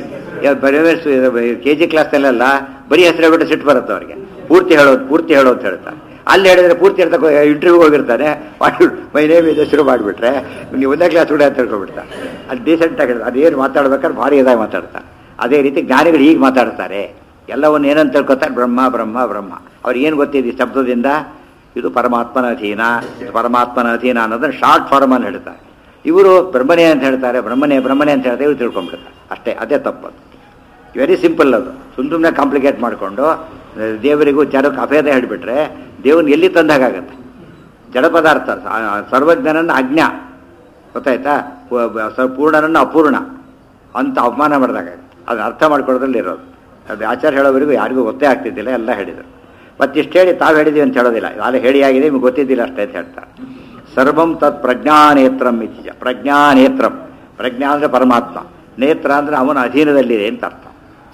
ಬರೀ ಕೆ ಜಿ ಕ್ಲಾಸಲ್ಲೆಲ್ಲ ಬರೀ ಹೆಸರು ಹೇಳ್ಬಿಟ್ಟು ಸಿಟ್ಟು ಬರುತ್ತೆ ಅವ್ರಿಗೆ ಪೂರ್ತಿ ಹೇಳೋದು ಪೂರ್ತಿ ಹೇಳೋದು ಅಂತ ಹೇಳ್ತಾರೆ ಅಲ್ಲಿ ಹೇಳಿದ್ರೆ ಪೂರ್ತಿ ಹೇಳ್ತಾ ಇಂಟರ್ವ್ಯೂ ಹೋಗಿರ್ತಾನೆ ಮೈ ನೇಮ್ ಇದೆ ಶುರು ಮಾಡಿಬಿಟ್ರೆ ನೀವು ಒಂದೇ ಕ್ಲಾಸ್ ಕೂಡ ಅಂತ ತಿಳ್ಕೊಬಿಡ್ತಾರೆ ಅದು ಡೀಸೆಂಟಾಗಿ ಹೇಳ್ತಾರೆ ಅದೇನು ಮಾತಾಡ್ಬೇಕಾದ್ರೆ ಭಾರಿ ಇದಾಗಿ ಮಾತಾಡ್ತಾರೆ ಅದೇ ರೀತಿ ಜ್ಞಾನಿಗಳು ಹೀಗೆ ಮಾತಾಡ್ತಾರೆ ಎಲ್ಲವನ್ನು ಏನಂತ ತಿಳ್ಕೊತಾರೆ ಬ್ರಹ್ಮ ಬ್ರಹ್ಮ ಬ್ರಹ್ಮ ಅವ್ರಿಗೆ ಏನು ಗೊತ್ತಿದೆ ಈ ಶಬ್ದದಿಂದ ಇದು ಪರಮಾತ್ಮನ ಅಧೀನ ಇದು ಪರಮಾತ್ಮನ ಅಧೀನ ಅನ್ನೋದನ್ನು ಶಾರ್ಟ್ ಫಾರ್ಮ್ ಅಲ್ಲಿ ಹೇಳ್ತಾರೆ ಇವರು ಬ್ರಹ್ಮನೇ ಅಂತ ಹೇಳ್ತಾರೆ ಬ್ರಹ್ಮನೇ ಬ್ರಹ್ಮನೇ ಅಂತ ಹೇಳ್ತಾರೆ ಇವ್ರು ತಿಳ್ಕೊಂಡ್ಬಿಡ್ತಾರೆ ಅಷ್ಟೇ ಅದೇ ತಪ್ಪದು ವೆರಿ ಸಿಂಪಲ್ ಅದು ಸುಮ್ ಸುಮ್ಮನೆ ಕಾಂಪ್ಲಿಕೇಟ್ ಮಾಡಿಕೊಂಡು ದೇವರಿಗೂ ಜಡಕ್ಕೆ ಅಭೇದ ಹೇಳಿಬಿಟ್ರೆ ದೇವ್ರನ್ನ ಎಲ್ಲಿ ತಂದಾಗತ್ತೆ ಜಡ ಪದಾರ್ಥ ಸ- ಸರ್ವಜ್ಞನನ್ನ ಅಜ್ಞ ಗೊತ್ತಾಯ್ತಾ ಪು- ಬ- ಸ- ಪೂರ್ಣನನ್ನು ಅಪೂರ್ಣ ಅಂತ ಅವಮಾನ ಮಾಡಿದಾಗ ಅದು ಅರ್ಥ ಮಾಡ್ಕೊಳ್ಳೋದ್ರಲ್ಲಿ ಇರೋದು ಅದು ಆಚಾರ ಹೇಳೋವರೆಗೂ ಯಾರಿಗೂ ಗೊತ್ತೇ ಆಗ್ತಿದ್ದಿಲ್ಲ ಎಲ್ಲ ಹೇಳಿದರು ಮತ್ತಿಷ್ಟು ಹೇಳಿ ತಾವು ಹೇಳಿದೀವಿ ಅಂತ ಹೇಳೋದಿಲ್ಲ ಅಲ್ಲಿ ಹೇಳಿ ಆಗಿದೆ ನಿಮ್ಗೆ ಗೊತ್ತಿದ್ದಿಲ್ಲ ಅಷ್ಟೇ ಅಂತ ಹೇಳ್ತಾರೆ ಸರ್ವಂ ತತ್ ಪ್ರಜ್ಞಾನೇತ್ರಂ ಇತ್ಯ ಪ್ರಜ್ಞಾನೇತ್ರಂ ಪ್ರಜ್ಞಾ ಅಂದರೆ ಪರಮಾತ್ಮ ನೇತ್ರ ಅಂದರೆ ಅವನ ಅಧೀನದಲ್ಲಿದೆ ಅಂತ ಅರ್ಥ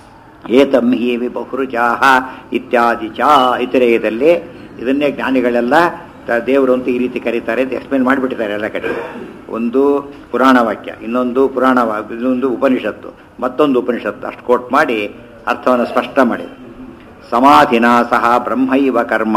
ಏತಂ ಹಿ ಬಹುರುಚಾಹ ಇತ್ಯಾದಿ ಚ ಇತರೆಯದಲ್ಲಿ ಇದನ್ನೇ ಜ್ಞಾನಿಗಳೆಲ್ಲ ತ- ದೇವರು ಅಂತ ಈ ರೀತಿ ಕರೀತಾರೆ ಅಂತ ಎಕ್ಸ್ಪ್ಲೇನ್ ಮಾಡಿಬಿಟ್ಟಿದ್ದಾರೆ ಎಲ್ಲ ಕಡೆ ಒಂದು ಪುರಾಣ ವಾಕ್ಯ ಇನ್ನೊಂದು ಪುರಾಣ ವಾ- ಇನ್ನೊಂದು ಉಪನಿಷತ್ತು ಮತ್ತೊಂದು ಉಪನಿಷತ್ತು ಅಷ್ಟು ಕೋಟ್ ಮಾಡಿ ಅರ್ಥವನ್ನು ಸ್ಪಷ್ಟ ಮಾಡಿದೆ ಸಮಾಧಿನ ಸಹ ಬ್ರಹ್ಮೈವ ಕರ್ಮ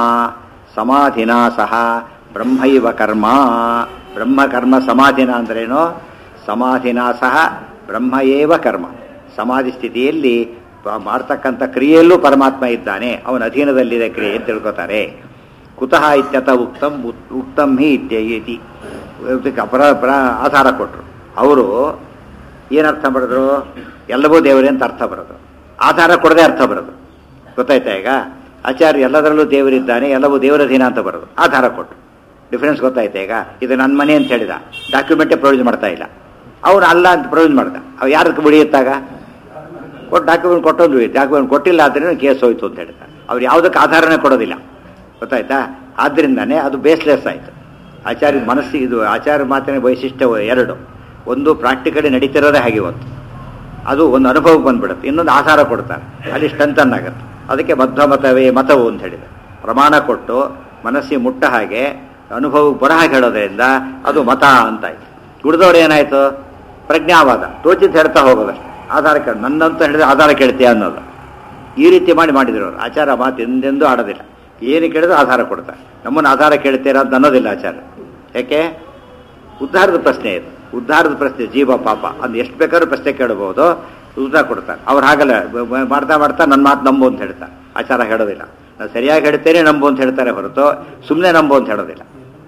ಸಮಾಧಿನ ಸಹ ಬ್ರಹ್ಮೈವ ಕರ್ಮ ಬ್ರಹ್ಮ ಕರ್ಮ ಸಮಾಧಿನ ಅಂದ್ರೇನು ಸಮಾಧಿನ ಸಹ ಬ್ರಹ್ಮಯೇವ ಕರ್ಮ ಸಮಾಧಿ ಸ್ಥಿತಿಯಲ್ಲಿ ಪ- ಮಾಡ್ತಕ್ಕಂಥ ಕ್ರಿಯೆಯಲ್ಲೂ ಪರಮಾತ್ಮ ಇದ್ದಾನೆ ಅವನ ಅಧೀನದಲ್ಲಿದೆ ಕ್ರಿಯೆ ಅಂತ ತಿಳ್ಕೊತಾರೆ ಕುತಃ ಇತ್ಯತ ಉಕ್ತಂ ಉತ್- ಉಕ್ತಂ ಹಿ ಇತ್ಯಯಿತಿ ಇದಕ್ಕೆ ಅಪರ ಪರ ಆಧಾರ ಕೊಟ್ಟರು ಅವರು ಏನರ್ಥ ಮಾಡಿದ್ರು ಎಲ್ಲವೂ ದೇವರೇ ಅಂತ ಅರ್ಥ ಬರೋದು ಆಧಾರ ಕೊಡದೆ ಅರ್ಥ ಬರೋದು ಗೊತ್ತಾಯ್ತಾ ಈಗ ಆಚಾರ್ಯ ಎಲ್ಲದರಲ್ಲೂ ದೇವರಿದ್ದಾನೆ ಎಲ್ಲವೂ ದೇವರ ಅಧೀನ ಅಂತ ಬರೋದು ಆಧಾರ ಕೊಟ್ಟರು ಡಿಫ್ರೆನ್ಸ್ ಗೊತ್ತಾಯ್ತಾ ಈಗ ಇದು ನನ್ನ ಮನೆ ಅಂತ ಹೇಳಿದ ಡಾಕ್ಯುಮೆಂಟೇ ಪ್ರೊಡ್ಯೂಸ್ ಮಾಡ್ತಾ ಇಲ್ಲ ಅವನು ಅಲ್ಲ ಅಂತ ಪ್ರೊಡ್ಯೂಸ್ ಮಾಡ್ದ ಅವ ಯಾರಕ್ಕೆ ಬಿಡಿಯುತ್ತಾಗ ಕೊಟ್ಟು ಡಾಕ್ಯುಮೆಂಟ್ ಕೊಟ್ಟೊಂದು ಡಾಕ್ಯುಮೆಂಟ್ ಕೊಟ್ಟಿಲ್ಲ ಆದ್ದರಿಂದ ಕೇಸ್ ಹೋಯ್ತು ಅಂತ ಹೇಳ್ತಾರೆ ಅವ್ರು ಯಾವುದಕ್ಕೆ ಆಧಾರನೇ ಕೊಡೋದಿಲ್ಲ ಗೊತ್ತಾಯ್ತಾ ಆದ್ದರಿಂದಾನೇ ಅದು ಬೇಸ್ಲೆಸ್ ಆಯಿತು ಆಚಾರ್ಯ ಮನಸ್ಸಿಗೆ ಇದು ಆಚಾರ್ಯ ಮಾತಿನ ವೈಶಿಷ್ಟ್ಯ ಎರಡು ಒಂದು ಪ್ರಾಕ್ಟಿಕಲಿ ನಡೀತಿರೋದೇ ಹಾಗೆ ಇವತ್ತು ಅದು ಒಂದು ಅನುಭವಕ್ಕೆ ಬಂದ್ಬಿಡುತ್ತೆ ಇನ್ನೊಂದು ಆಧಾರ ಕೊಡ್ತಾರೆ ಅಲ್ಲಿ ಸ್ಟ್ರೆಂತನ್ ಆಗುತ್ತೆ ಅದಕ್ಕೆ ಮಧ್ವ ಮತವೇ ಮತವು ಅಂತ ಹೇಳಿದೆ ಪ್ರಮಾಣ ಕೊಟ್ಟು ಮನಸ್ಸಿಗೆ ಮುಟ್ಟ ಹಾಗೆ ಅನುಭವಕ್ಕೆ ಬರ ಹಾಗೆ ಹೇಳೋದ್ರಿಂದ ಅದು ಮತ ಅಂತಾಯ್ತು ಉಳಿದವ್ರು ಏನಾಯ್ತು ಪ್ರಜ್ಞಾವಾದ ತೋಚಿತ್ ಹೇಳ್ತಾ ಹೋಗೋದಷ್ಟೇ ಆಧಾರ ಕೇಳ ನನ್ನಂತ ಹೇಳಿದ್ರೆ ಆಧಾರ ಕೇಳ್ತೀಯ ಅನ್ನೋದು ಈ ರೀತಿ ಮಾಡಿ ಮಾಡಿದ್ರು ಅವರು ಆಚಾರ ಮಾತು ಎಂದೆಂದೂ ಆಡೋದಿಲ್ಲ ಏನು ಕೇಳಿದ್ರು ಆಧಾರ ಕೊಡ್ತಾರೆ ನಮ್ಮನ್ನು ಆಧಾರ ಕೇಳ್ತೀರಾ ಅಂತ ಅನ್ನೋದಿಲ್ಲ ಆಚಾರ ಯಾಕೆ ಉದ್ಧಾರದ ಪ್ರಶ್ನೆ ಇದು ಉದ್ಧಾರದ ಪ್ರಶ್ನೆ ಜೀವ ಪಾಪ ಅದು ಎಷ್ಟು ಬೇಕಾದ್ರೂ ಪ್ರಶ್ನೆ ಕೇಳಬಹುದು ಉತ್ತರ ಕೊಡ್ತಾರೆ ಅವ್ರು ಹಾಗಲ್ಲ ಬ- ಬ- ಮಾಡ್ತಾ ಮಾಡ್ತಾ ನನ್ನ ಮಾತು ನಂಬು ಅಂತ ಹೇಳ್ತಾರೆ ಆಚಾರ ಹೇಳೋದಿಲ್ಲ ನಾನು ಸರಿಯಾಗಿ ಹೇಳ್ತೇನೆ ನಂಬು ಅಂತ ಹೇಳ್ತಾರೆ ಹೊರತು ಸುಮ್ಮನೆ ನಂಬು ಅಂತ ಹೇಳೋದಿಲ್ಲ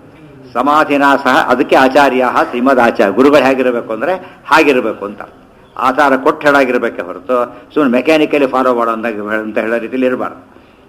ಸಮಾಧಿನ ಸಹ ಅದಕ್ಕೆ ಆಚಾರ್ಯ ಶ್ರೀಮದ್ ಆಚಾರ್ಯ ಗುರುಗಳು ಹೇಗಿರಬೇಕು ಅಂದರೆ ಹಾಗಿರಬೇಕು ಅಂತ ಆಧಾರ ಕೊಟ್ಟು ಹೇಳಾಗಿರ್ಬೇಕೆ ಹೊರತು ಸುಮ್ಮನೆ ಮೆಕ್ಯಾನಿಕಲಿ ಫಾಲೋ ಮಾಡೋ ಅಂದಾಗ ಅಂತ ಹೇಳೋ ರೀತಿಯಲ್ಲಿ ಇರಬಾರ್ದು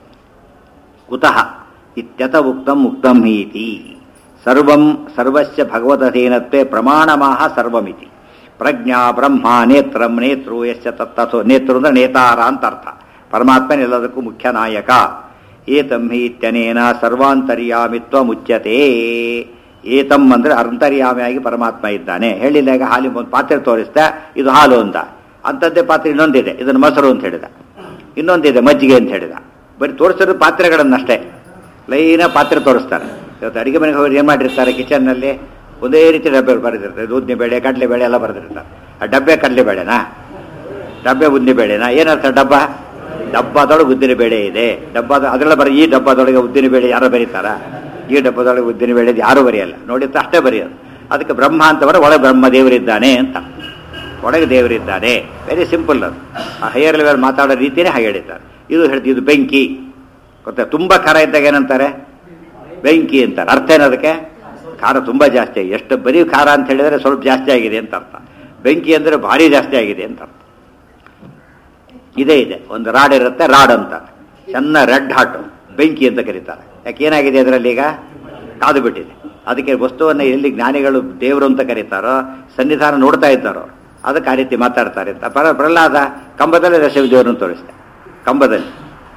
ಕುತಃ ಇತ್ಯತ ಉಕ್ತಂ ಉಕ್ತಂ ಹೀತಿ ಸರ್ವಂ ಸರ್ವಸ್ಯ ಭಗವದಧೀನತ್ವೇ ಪ್ರಮಾಣಮಾಹ ಸರ್ವಮಿತಿ ಪ್ರಜ್ಞಾ ಬ್ರಹ್ಮ ನೇತ್ರಂ ನೇತೃ ಯಶ್ಚ ತತ್ತಥೋ ನೇತೃ ಅಂದ್ರೆ ನೇತಾರ ಅಂತ ಅರ್ಥ ಪರಮಾತ್ಮನ ಎಲ್ಲದಕ್ಕೂ ಮುಖ್ಯ ನಾಯಕ ಏತಂ ಹಿ ಇತ್ಯನೇನ ಸರ್ವಾಂತರ್ಯಾಮಿತ್ವ ಮುಚ್ಯತೆ ಏತಂ ಅಂದ್ರೆ ಅಂತರ್ಯಾಮಿಯಾಗಿ ಪರಮಾತ್ಮ ಇದ್ದಾನೆ ಹೇಳಿದಾಗ ಹಾಲಿನ ಒಂದು ಪಾತ್ರೆ ತೋರಿಸ್ತಾ ಇದು ಹಾಲು ಅಂತ ಅಂಥದ್ದೇ ಪಾತ್ರೆ ಇನ್ನೊಂದಿದೆ ಇದನ್ನು ಮೊಸರು ಅಂತ ಹೇಳಿದ ಇನ್ನೊಂದಿದೆ ಮಜ್ಜಿಗೆ ಅಂತ ಹೇಳಿದ ಬರೀ ತೋರಿಸೋದು ಪಾತ್ರೆಗಳನ್ನಷ್ಟೇ ಲೈನ ಪಾತ್ರೆ ತೋರಿಸ್ತಾರೆ ಇವತ್ತು ಅಡಿಗೆ ಮನೆಗೆ ಹೋಗಿ ಏನು ಮಾಡಿರ್ತಾರೆ ಕಿಚನ್ನಲ್ಲಿ ಒಂದೇ ರೀತಿ ಡಬ್ಬೆ ಬರೆದಿರ್ತಾರೆ ಇದು ಉದ್ದಿನ ಬೇಳೆ ಕಡಲೆ ಬೇಳೆ ಎಲ್ಲ ಬರೆದಿರ್ತಾರೆ ಆ ಡಬ್ಬೆ ಕಡಲೆ ಬೇಳೆನಾ ಡಬ್ಬೆ ಉದ್ದಿನ ಬೇಳೆನಾ ಏನರ್ಥ ಡಬ್ಬ ಡಬ್ಬದೊಳಗೆ ಉದ್ದಿನ ಬೇಳೆ ಇದೆ ಡಬ್ಬದ ಅದರಲ್ಲ ಬರೀ ಈ ಡಬ್ಬದೊಳಗೆ ಉದ್ದಿನ ಬೇಳೆ ಯಾರೋ ಬರೀತಾರಾ ಈ ಡಬ್ಬದೊಳಗೆ ಉದ್ದಿನ ಬೇಳೆ ಯಾರೂ ಬರೆಯಲ್ಲ ನೋಡಿದ್ರೆ ಅಷ್ಟೇ ಬರೆಯೋದು ಅದಕ್ಕೆ ಬ್ರಹ್ಮ ಅಂತ ಬರೋ ಒಳಗೆ ಬ್ರಹ್ಮ ದೇವರಿದ್ದಾನೆ ಅಂತ ಒಳಗೆ ದೇವರಿದ್ದಾನೆ ವೆರಿ ಸಿಂಪಲ್ ಅದು ಆ ಹೈಯರ್ ಲೆವೆಲ್ ಮಾತಾಡೋ ರೀತಿಯೇ ಹಾಗೆ ಹೇಳಿದ್ದಾರೆ ಇದು ಹೇಳ್ತೀವಿ ಇದು ಬೆಂಕಿ ಗೊತ್ತಾ ತುಂಬ ಖಾರ ಇದ್ದಾಗ ಏನಂತಾರೆ ಬೆಂಕಿ ಅಂತಾರೆ ಅರ್ಥ ಏನದಕ್ಕೆ ಖಾರ ತುಂಬ ಜಾಸ್ತಿ ಆಗಿದೆ ಎಷ್ಟು ಬರೀ ಖಾರ ಅಂತ ಹೇಳಿದರೆ ಸ್ವಲ್ಪ ಜಾಸ್ತಿ ಆಗಿದೆ ಅಂತ ಅರ್ಥ ಬೆಂಕಿ ಅಂದರೆ ಭಾರಿ ಜಾಸ್ತಿ ಆಗಿದೆ ಅಂತ ಅರ್ಥ ಇದೇ ಇದೆ ಒಂದು ರಾಡ್ ಇರುತ್ತೆ ರಾಡ್ ಅಂತ ಚೆನ್ನ ರೆಡ್ ಹಾಟ್ ಬೆಂಕಿ ಅಂತ ಕರೀತಾರೆ ಯಾಕೆ ಏನಾಗಿದೆ ಅದರಲ್ಲಿ ಈಗ ಕಾದು ಬಿಟ್ಟಿದೆ ಅದಕ್ಕೆ ವಸ್ತುವನ್ನು ಎಲ್ಲಿ ಜ್ಞಾನಿಗಳು ದೇವರು ಅಂತ ಕರೀತಾರೋ ಸನ್ನಿಧಾನ ನೋಡ್ತಾ ಇದ್ದಾರೋ ಅದಕ್ಕೆ ಆ ರೀತಿ ಮಾತಾಡ್ತಾರೆ ಅಂತ ಪರ ಪ್ರಹ್ಲಾದ ಕಂಬದಲ್ಲಿ ದಶವಿದೇವರನ್ನು ತೋರಿಸ್ತೆ ಕಂಬದಲ್ಲಿ